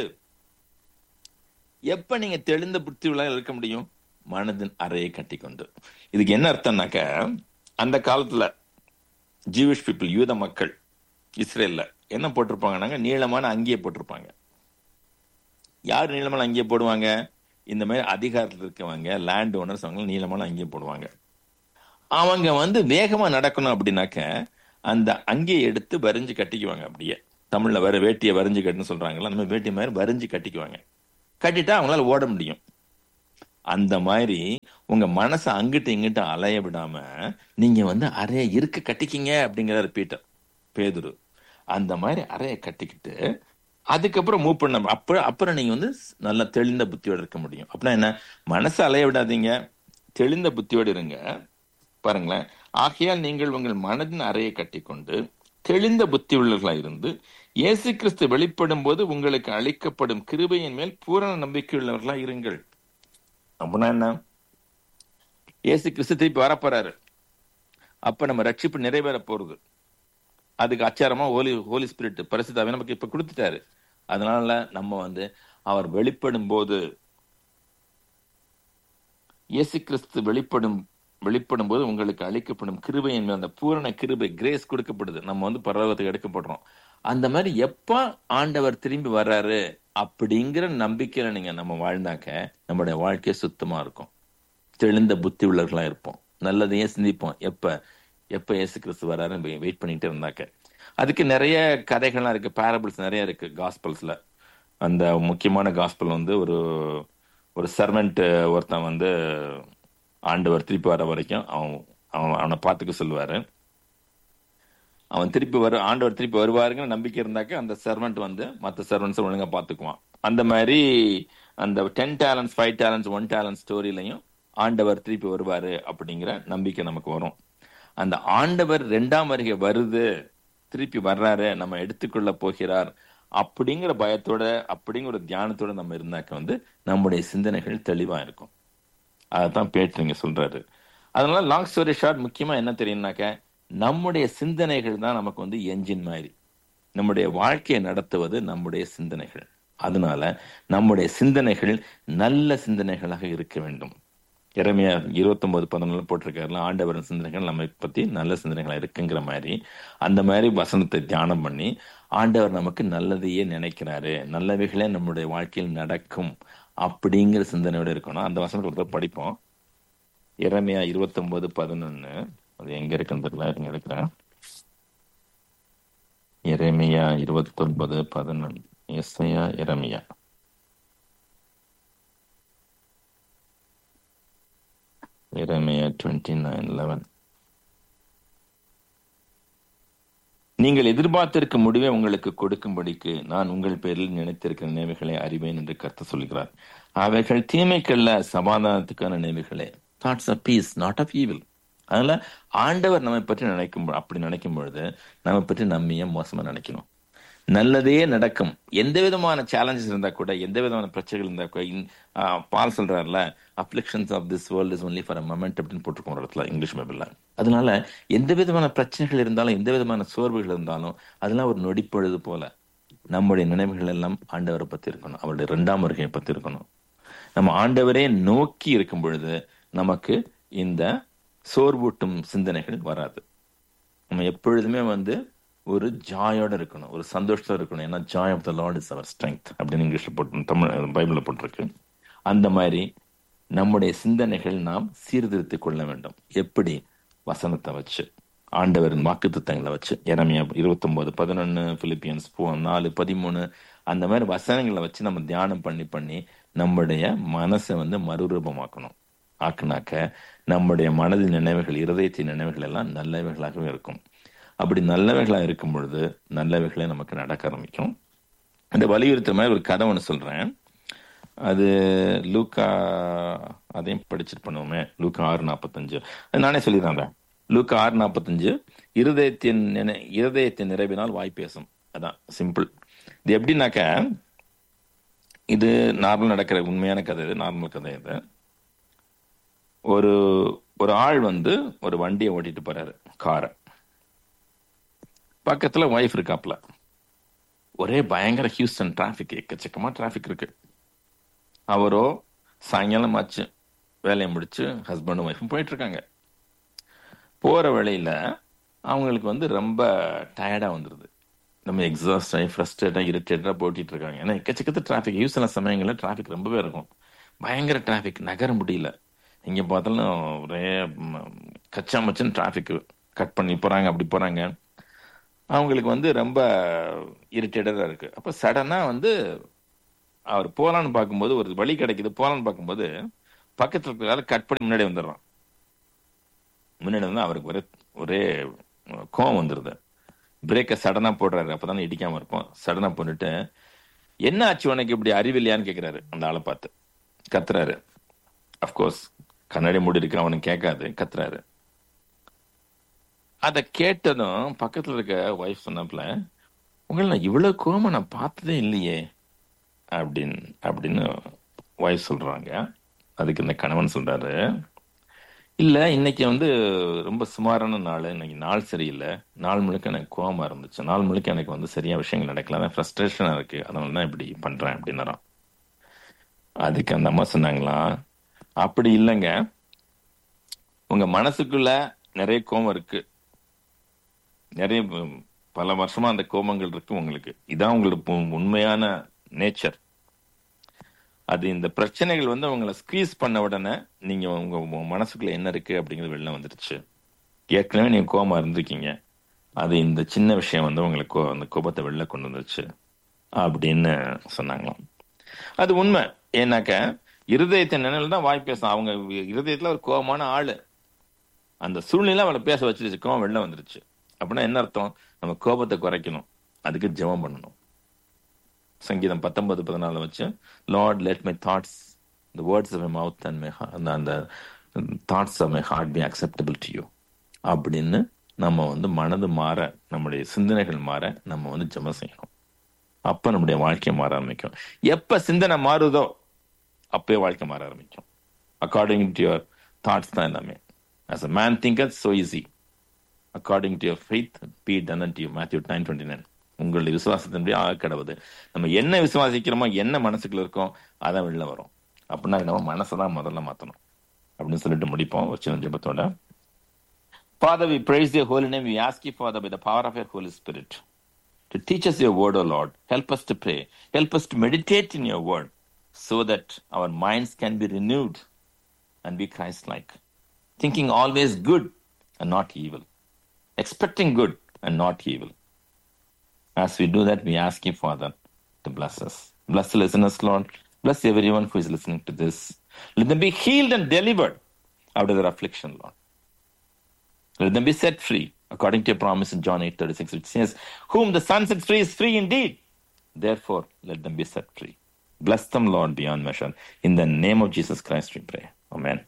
எப்ப நீங்க தெளிந்த புத்தியுள்ளவர்களா இருக்க முடியும் மனதின் அறையை கட்டிக்கொண்டு இதுக்கு என்ன அர்த்தம்னாக்க அந்த காலத்துல ஜீவிஷ் பீப்புள் யூத மக்கள் இஸ்ரேல்ல என்ன போட்டிருப்பாங்கன்னாங்க நீளமான அங்கியை போட்டிருப்பாங்க யார் நீளமான அங்கியை போடுவாங்க இந்த மாதிரி அதிகாரத்தில் இருக்கவங்க லேண்ட் ஓனர்ஸ் அவங்க நீளமான அங்கியை போடுவாங்க அவங்க வந்து வேகமா நடக்கணும் அப்படின்னாக்க அந்த அங்கியை எடுத்து வரிஞ்சு கட்டிக்குவாங்க அப்படியே தமிழ்ல வேற வேட்டியை வரிஞ்சு கட்டுன்னு சொல்றாங்கல்ல அந்த மாதிரி வேட்டி மாதிரி வரிஞ்சு கட்டிக்குவாங்க கட்டிட்டா அவங்களால ஓட முடியும் அந்த மாதிரி உங்க மனசை அங்கிட்டு இங்கிட்டு அலைய விடாம நீங்க வந்து அறைய இருக்க கட்டிக்கிங்க அப்படிங்கிறாரு பீட்டர் பேதுரு அந்த மாதிரி அறைய கட்டிக்கிட்டு அதுக்கப்புறம் மூவ் பண்ண அப்புறம் அப்புறம் நீங்க வந்து நல்ல தெளிந்த புத்தியோட இருக்க முடியும் அப்படின்னா என்ன மனசை அலைய விடாதீங்க தெளிந்த புத்தியோடு இருங்க பாருங்களேன் ஆகையால் நீங்கள் உங்கள் மனதின் அறையை கட்டிக்கொண்டு தெளிந்த புத்தி உள்ளவர்களாக இருந்து இயேசு கிறிஸ்து வெளிப்படும் போது உங்களுக்கு அளிக்கப்படும் கிருபையின் மேல் பூரண நம்பிக்கை உள்ளவர்களா இருங்கள் அப்படின்னா என்ன இயேசு கிறிஸ்து திருப்பி வரப்போறாரு அப்ப நம்ம ரட்சிப்பு நிறைவேற போறது அதுக்கு அச்சாரமா ஹோலி ஹோலி ஸ்பிரிட் பரிசுத்தாவே நமக்கு இப்ப கொடுத்துட்டாரு அதனால நம்ம வந்து அவர் வெளிப்படும் போது இயேசு கிறிஸ்து வெளிப்படும் வெளிப்படும் போது உங்களுக்கு அளிக்கப்படும் கிருபையின் மேல் அந்த பூரண கிருபை கிரேஸ் கொடுக்கப்படுது நம்ம வந்து பரலோகத்துக்கு எடுக்கப்படுறோம் அந்த மாதிரி எப்ப ஆண்டவர் திரும்பி வர்றாரு அப்படிங்கிற நம்பிக்கையில நீங்க நம்ம வாழ்ந்தாக்க நம்முடைய வாழ்க்கை சுத்தமா இருக்கும் தெளிந்த புத்தி உள்ளவர்களா இருப்போம் நல்லதையே சிந்திப்போம் எப்ப எப்ப இயேசு கிறிஸ்து வராருன்னு வெயிட் பண்ணிட்டு இருந்தாக்க அதுக்கு நிறைய கதைகள்லாம் இருக்கு பேரபிள்ஸ் நிறைய இருக்கு காஸ்பல்ஸ்ல அந்த முக்கியமான காஸ்பல் வந்து ஒரு ஒரு சர்வெண்ட் ஒருத்தன் வந்து ஆண்டவர் திருப்பி வர வரைக்கும் அவன் அவன் அவனை பார்த்துக்க சொல்லுவாரு அவன் திருப்பி வர ஆண்டவர் திருப்பி வருவாருங்கிற நம்பிக்கை இருந்தாக்க அந்த சர்வெண்ட் வந்து மற்ற சர்வெண்ட்ஸ் ஒழுங்கா பார்த்துக்குவான் அந்த மாதிரி அந்த ten talents five talents one talent ஸ்டோரியிலையும் ஆண்டவர் திருப்பி வருவாரு அப்படிங்கிற நம்பிக்கை நமக்கு வரும் அந்த ஆண்டவர் ரெண்டாம் வருகை வருது திருப்பி வர்றாரு நம்ம எடுத்துக்கொள்ள போகிறார் அப்படிங்கிற பயத்தோட அப்படிங்கிற ஒரு தியானத்தோட நம்ம இருந்தாக்க வந்து நம்முடைய சிந்தனைகள் தெளிவா இருக்கும் அதைத்தான் பேட்டுறீங்க சொல்றாரு அதனால லாங் ஸ்டோரி ஷார்ட் முக்கியமா என்ன தெரியும்னாக்க நம்முடைய சிந்தனைகள் தான் நமக்கு வந்து என்ஜின் மாதிரி நம்முடைய வாழ்க்கையை நடத்துவது நம்முடைய சிந்தனைகள் அதனால நம்முடைய சிந்தனைகள் நல்ல சிந்தனைகளாக இருக்க வேண்டும் இறமையா இருபத்தி ஒன்பது பதினொன்று போட்டிருக்காருல ஆண்டவரின் சிந்தனைகள் நம்ம பத்தி நல்ல சிந்தனைகளா இருக்குங்கிற மாதிரி அந்த மாதிரி வசனத்தை தியானம் பண்ணி ஆண்டவர் நமக்கு நல்லதையே நினைக்கிறாரு நல்லவைகளே நம்முடைய வாழ்க்கையில் நடக்கும் அப்படிங்கிற சிந்தனையோட இருக்கணும் அந்த வசனத்தை ஒருத்தர் படிப்போம் இறமையா இருபத்தி ஒன்பது பதினொன்னு அது எங்க இருக்குன்னு தெரியல இங்க இருக்கிறேன் இறைமையா இருபத்தி ஒன்பது பதினொன்று எஸ்ஐயா இறமையா இறைமையா டுவெண்ட்டி நைன் லெவன் நீங்கள் எதிர்பார்த்திருக்கும் முடிவை உங்களுக்கு கொடுக்கும்படிக்கு நான் உங்கள் பேரில் நினைத்திருக்கிற நினைவுகளை அறிவேன் என்று கருத்து சொல்கிறார் அவைகள் தீமைக்கல்ல சமாதானத்துக்கான நினைவுகளே thoughts of peace not of evil அதனால ஆண்டவர் நம்மை பற்றி நினைக்கும் அப்படி நினைக்கும் பொழுது நம்ம பற்றி நம்ம ஏன் மோசமா நினைக்கணும் நல்லதே நடக்கும் எந்த விதமான சேலஞ்சஸ் இருந்தா கூட எந்த விதமான பிரச்சனைகள் இருந்தா கூட பால் சொல்றாருல afflictions of this world is only for a moment அப்படின்னு போட்டிருக்கோம் ஒரு இடத்துல இங்கிலீஷ் பைபிள்ல அதனால எந்த விதமான பிரச்சனைகள் இருந்தாலும் எந்த விதமான சோர்வுகள் இருந்தாலும் அதெல்லாம் ஒரு நொடிப்பொழுது போல நம்முடைய நினைவுகள் எல்லாம் ஆண்டவரை பத்தி இருக்கணும் அவருடைய இரண்டாம் வருகையை பத்தி இருக்கணும் நம்ம ஆண்டவரே நோக்கி இருக்கும் பொழுது நமக்கு இந்த சோர்வூட்டும் சிந்தனைகள் வராது நம்ம எப்பொழுதுமே வந்து ஒரு ஜாயோட இருக்கணும் ஒரு சந்தோஷத்தோட இருக்கணும் ஏன்னா joy of the Lord is our strength அப்படின்னு இங்கிலீஷ்ல போட்டு தமிழ் பைபிள்ல போட்டிருக்கு அந்த மாதிரி நம்முடைய சிந்தனைகள் நாம் சீர்திருத்திக் கொள்ள வேண்டும் எப்படி வசனத்தை வச்சு ஆண்டவரின் வாக்கு திட்டங்களை வச்சு இறமையா இருபத்தி ஒன்பது பதினொன்னு பிலிப்பியன்ஸ் நாலு பதிமூணு அந்த மாதிரி வசனங்களை வச்சு நம்ம தியானம் பண்ணி பண்ணி நம்முடைய மனசை வந்து மறுரூபமாக்கணும் ஆக்குனாக்க நம்முடைய மனதின் நினைவுகள் இருதயத்தின் நினைவுகள் எல்லாம் நல்லவைகளாகவே இருக்கும் அப்படி நல்லவைகளா இருக்கும் பொழுது நல்லவைகளே நமக்கு நடக்க ஆரம்பிக்கும் அந்த வலியுறுத்துற மாதிரி ஒரு கதை ஒன்று சொல்றேன் அது லூக்கா அதையும் படிச்சுட்டு பண்ணுவோமே லூக்கா ஆறு நாற்பத்தஞ்சு நானே சொல்லிடுறேன் லூக்கா ஆறு நாற்பத்தஞ்சு இருதயத்தின் நினை இருதயத்தின் நிறைவினால் வாய் பேசும் அதான் சிம்பிள் இது எப்படின்னாக்க இது நார்மல் நடக்கிற உண்மையான கதை இது நார்மல் கதை இது ஒரு ஒரு ஆள் வந்து ஒரு வண்டியை ஓட்டிட்டு போறாரு காரை பக்கத்துல ஒய்ஃப் இருக்காப்ல ஒரே பயங்கர ஹியூஸ்டன் டிராஃபிக் எக்கச்சக்கமா டிராஃபிக் இருக்கு அவரோ சாயங்காலம் ஆச்சு வேலையை முடிச்சு ஹஸ்பண்டும் ஒய்ஃபும் போயிட்டு இருக்காங்க போற வழியில அவங்களுக்கு வந்து ரொம்ப டயர்டா வந்துருது நம்ம எக்ஸாஸ்ட் ஆகி ஃப்ரஸ்ட்ரேட்டாக இரிட்டேட்டாக போட்டிட்டு இருக்காங்க ஏன்னா எக்கச்சக்கத்து டிராஃபிக் யூஸ் சில சமயங்களில் டிராஃபிக் ரொம்பவே இருக்கும் பயங்கர டிராஃபிக் நகர முடியல எங்கே பார்த்தாலும் ஒரே ம், கச்சா மச்சன் டிராஃபிக் கட் பண்ணி போகிறாங்க அப்படி போகிறாங்க அவங்களுக்கு வந்து ரொம்ப இரிட்டேட்டடாக இருக்குது அப்போ சடனாக வந்து அவர் போகலான்னு பார்க்கும்போது ஒரு வழி கிடைக்குது போகலான்னு பார்க்கும்போது பக்கத்தில் இருக்கிறாரு கட் பண்ணி முன்னாடி வந்துடுறான் முன்னாடி வந்து அவருக்கு ஒரே ஒரே கோவம் வந்துடுது பிரேக்கை சடனா போடுறாரு அப்பதானே இடிக்காம இருக்கும் சடனா போட்டுட்டு என்ன ஆச்சு உனக்கு இப்படி அறிவில்லையான்னு கேக்குறாரு அந்த ஆளை பார்த்து கத்துறாரு அஃப்கோர்ஸ் கண்ணாடி மூடி இருக்கு அவனுக்கு கேட்காது கத்துறாரு அதை கேட்டதும் பக்கத்துல இருக்க ஒய்ஃப் சொன்னப்பல உங்களை நான் இவ்வளவு கோவமா நான் பார்த்ததே இல்லையே அப்படின்னு அப்படின்னு ஒய்ஃப் சொல்றாங்க அதுக்கு இந்த கணவன் சொல்றாரு இல்ல இன்னைக்கு வந்து ரொம்ப சுமாரான நாள் இன்னைக்கு நாள் சரியில்லை நாள் முழுக்க எனக்கு கோவமா இருந்துச்சு நாள் முழுக்க எனக்கு வந்து சரியா விஷயங்கள் நடக்கல அதான் ஃப்ரஸ்ட்ரேஷனா இருக்கு அதனால தான் இப்படி பண்றேன் அப்படின்னாராம் அதுக்கு அந்த அம்மா சொன்னாங்களாம் அப்படி இல்லைங்க உங்க மனசுக்குள்ள நிறைய கோபம் இருக்கு நிறைய உம், பல வருஷமா அந்த கோபங்கள் இருக்கு உங்களுக்கு இதான் உங்களுக்கு உ- உண்மையான நேச்சர் அது இந்த பிரச்சனைகள் வந்து உங்களை ஸ்க்வீஸ் பண்ண உடனே நீங்க உங்க உங்க மனசுக்குள்ள என்ன இருக்கு அப்படிங்கிறது வெளில வந்துருச்சு ஏற்கனவே நீங்க கோபமா இருந்திருக்கீங்க அது இந்த சின்ன விஷயம் வந்து உங்களுக்கு கோ- அந்த கோபத்தை வெளில கொண்டு வந்துருச்சு அப்படின்னு சொன்னாங்களாம் அது உண்மை ஏன்னாக்க இருதயத்தை நினைவில் தான் வாய் பேசும் அவங்க இருதயத்துல ஒரு கோபமான ஆளு அந்த சூழ்நிலை அவளை பேச வச்சிருச்சு கோபம் வெளில வந்துருச்சு அப்படின்னா என்ன அர்த்தம் நம்ம கோபத்தை குறைக்கணும் அதுக்கு ஜெபம் பண்ணணும் சங்கீதம் பத்தொன்பது பதினாலு வச்சு Lord let my thoughts the words of my mouth and my heart and the thoughts of my heart be acceptable to you அப்படின்னு நம்ம வந்து மனது மாற நம்முடைய சிந்தனைகள் மாற நம்ம வந்து ஜெபம் செய்யணும் அப்ப நம்முடைய வாழ்க்கை மாற ஆரம்பிக்கும் எப்ப சிந்தனை மாறுதோ அப்பவே வாழ்க்கை மாற ஆரம்பிக்கும் அக்கார்டிங் டு யுவர் தாட்ஸ் தான் எல்லாமே as a man thinketh so easy according to your faith be it done unto you matthew 9:29 உங்களுடைய விசுவாசத்தின்படி ஆக கடவுது நம்ம என்ன விசுவாசிக்கிறோமோ என்ன மனசுக்குள்ள இருக்கோம் அதான் வெளில வரும் அப்படின்னா நம்ம மனசை தான் முதல்ல மாத்தணும் அப்படின்னு சொல்லிட்டு முடிப்போம் ஒரு சின்ன ஜெபத்தோட Father, we praise your holy name. We ask you, Father, by the power of your Holy Spirit, to teach us your word, O Lord. Help us to pray. Help us to meditate in your word so that our minds can be renewed and be Christ like. Thinking always good and not evil. Expecting good and not evil. As we do that, we ask you, Father, to bless us. Bless the listeners, Lord. Bless everyone who is listening to this. Let them be healed and delivered out of their affliction, Lord. Let them be set free, according to your promise in John 8:36, which says, Whom the Son sets free is free indeed. Therefore, let them be set free. Bless them, Lord, beyond measure. In the name of Jesus Christ, we pray. Amen.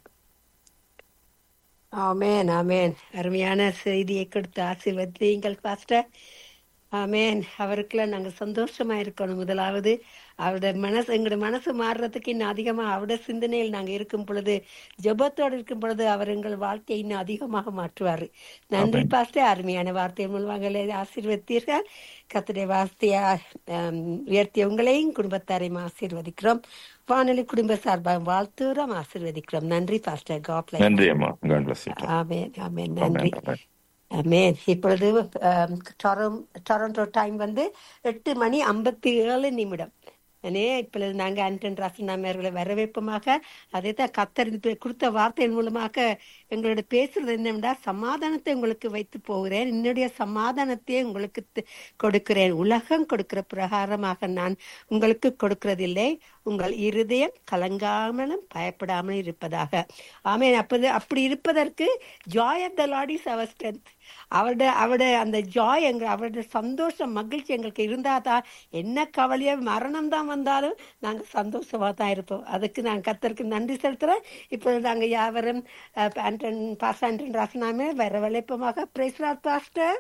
ஆமேன் ஆமேன் அருமையான செய்தியை கொடுத்து ஆசீர்வதிங்கள் பாஸ்டர் ஆமேன் அவருக்குள்ள நாங்க சந்தோஷமா இருக்கணும் முதலாவது அவருடைய மனசு எங்களோட மனசு மாறுறதுக்கு இன்னும் அதிகமா அவருடைய சிந்தனையில் நாங்க இருக்கும் பொழுது ஜெபத்தோடு இருக்கும் பொழுது அவர் எங்கள் வாழ்க்கையை இன்னும் அதிகமாக மாற்றுவாரு நன்றி Amen. பாஸ்டர் அருமையான வார்த்தை மூலமாக ஆசீர்வதித்தீர்கள் கத்துடைய வார்த்தையா ஆம், உயர்த்திய உங்களையும் குடும்பத்தாரையும் ஆசீர்வதிக்கிறோம் வானொலி குடும்ப சார்பாக வாழ்த்துறோம் ஆசீர்வதிக்கிறோம் நன்றி பாஸ்டர் காப்லை நன்றி அம்மா God bless you. Amen amen Amen. நன்றி Amen. ஆமேன் இப்பொழுது ஆம், டொரம்- டொரண்டோ டைம் வந்து எட்டு மணி ஐம்பத்தி ஏழு நிமிடம் அனே இப்பொழுது நாங்க அன்டன் ராசனாமி அவர்களை வரவேற்பமாக அதை தான் கத்தறிந்து கொடுத்த வார்த்தையின் மூலமாக எங்களோட பேசுறது என்னவென்றா சமாதானத்தை உங்களுக்கு வைத்து போகிறேன் என்னுடைய சமாதானத்தையே உங்களுக்கு தி- கொடுக்கிறேன் உலகம் கொடுக்கிற பிரகாரமாக நான் உங்களுக்கு கொடுக்கிறதில்லை உங்கள் இருதயம் கலங்காமலும் பயப்படாமலும் இருப்பதாக ஆமென் அப்போது அப்படி இருப்பதற்கு joy of the Lord is our strength அவருடைய அவருடைய அந்த ஜாய் எங்க அவருடைய சந்தோஷம் மகிழ்ச்சி எங்களுக்கு இருந்தாதான் என்ன கவலையோ மரணம் தான் வந்தாலும் நாங்க சந்தோஷமா தான் இருப்போம் அதுக்கு நான் கத்தருக்கு நன்றி செலுத்துறேன் இப்போ நாங்க யாவரும் அஹ், ஆண்டன் பாஸ் ஆண்டன் ராசனாமே வர வளைப்பமாக பிரைஸ்லாட் பாஸ்டர்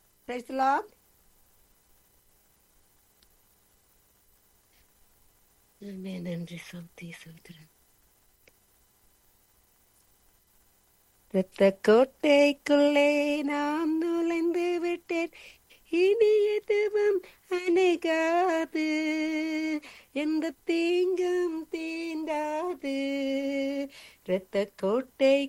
பிரைஸ்லாட் ஆமென். நன்றி சௌத்தி சௌத்திரன் இரத்த கோட்டைக்குள்ளே நான் நுழைந்து விட்டேன் இனி எதுவும் அணுகாது எந்த தீங்கும் தீண்டாது இரத்த கோட்டை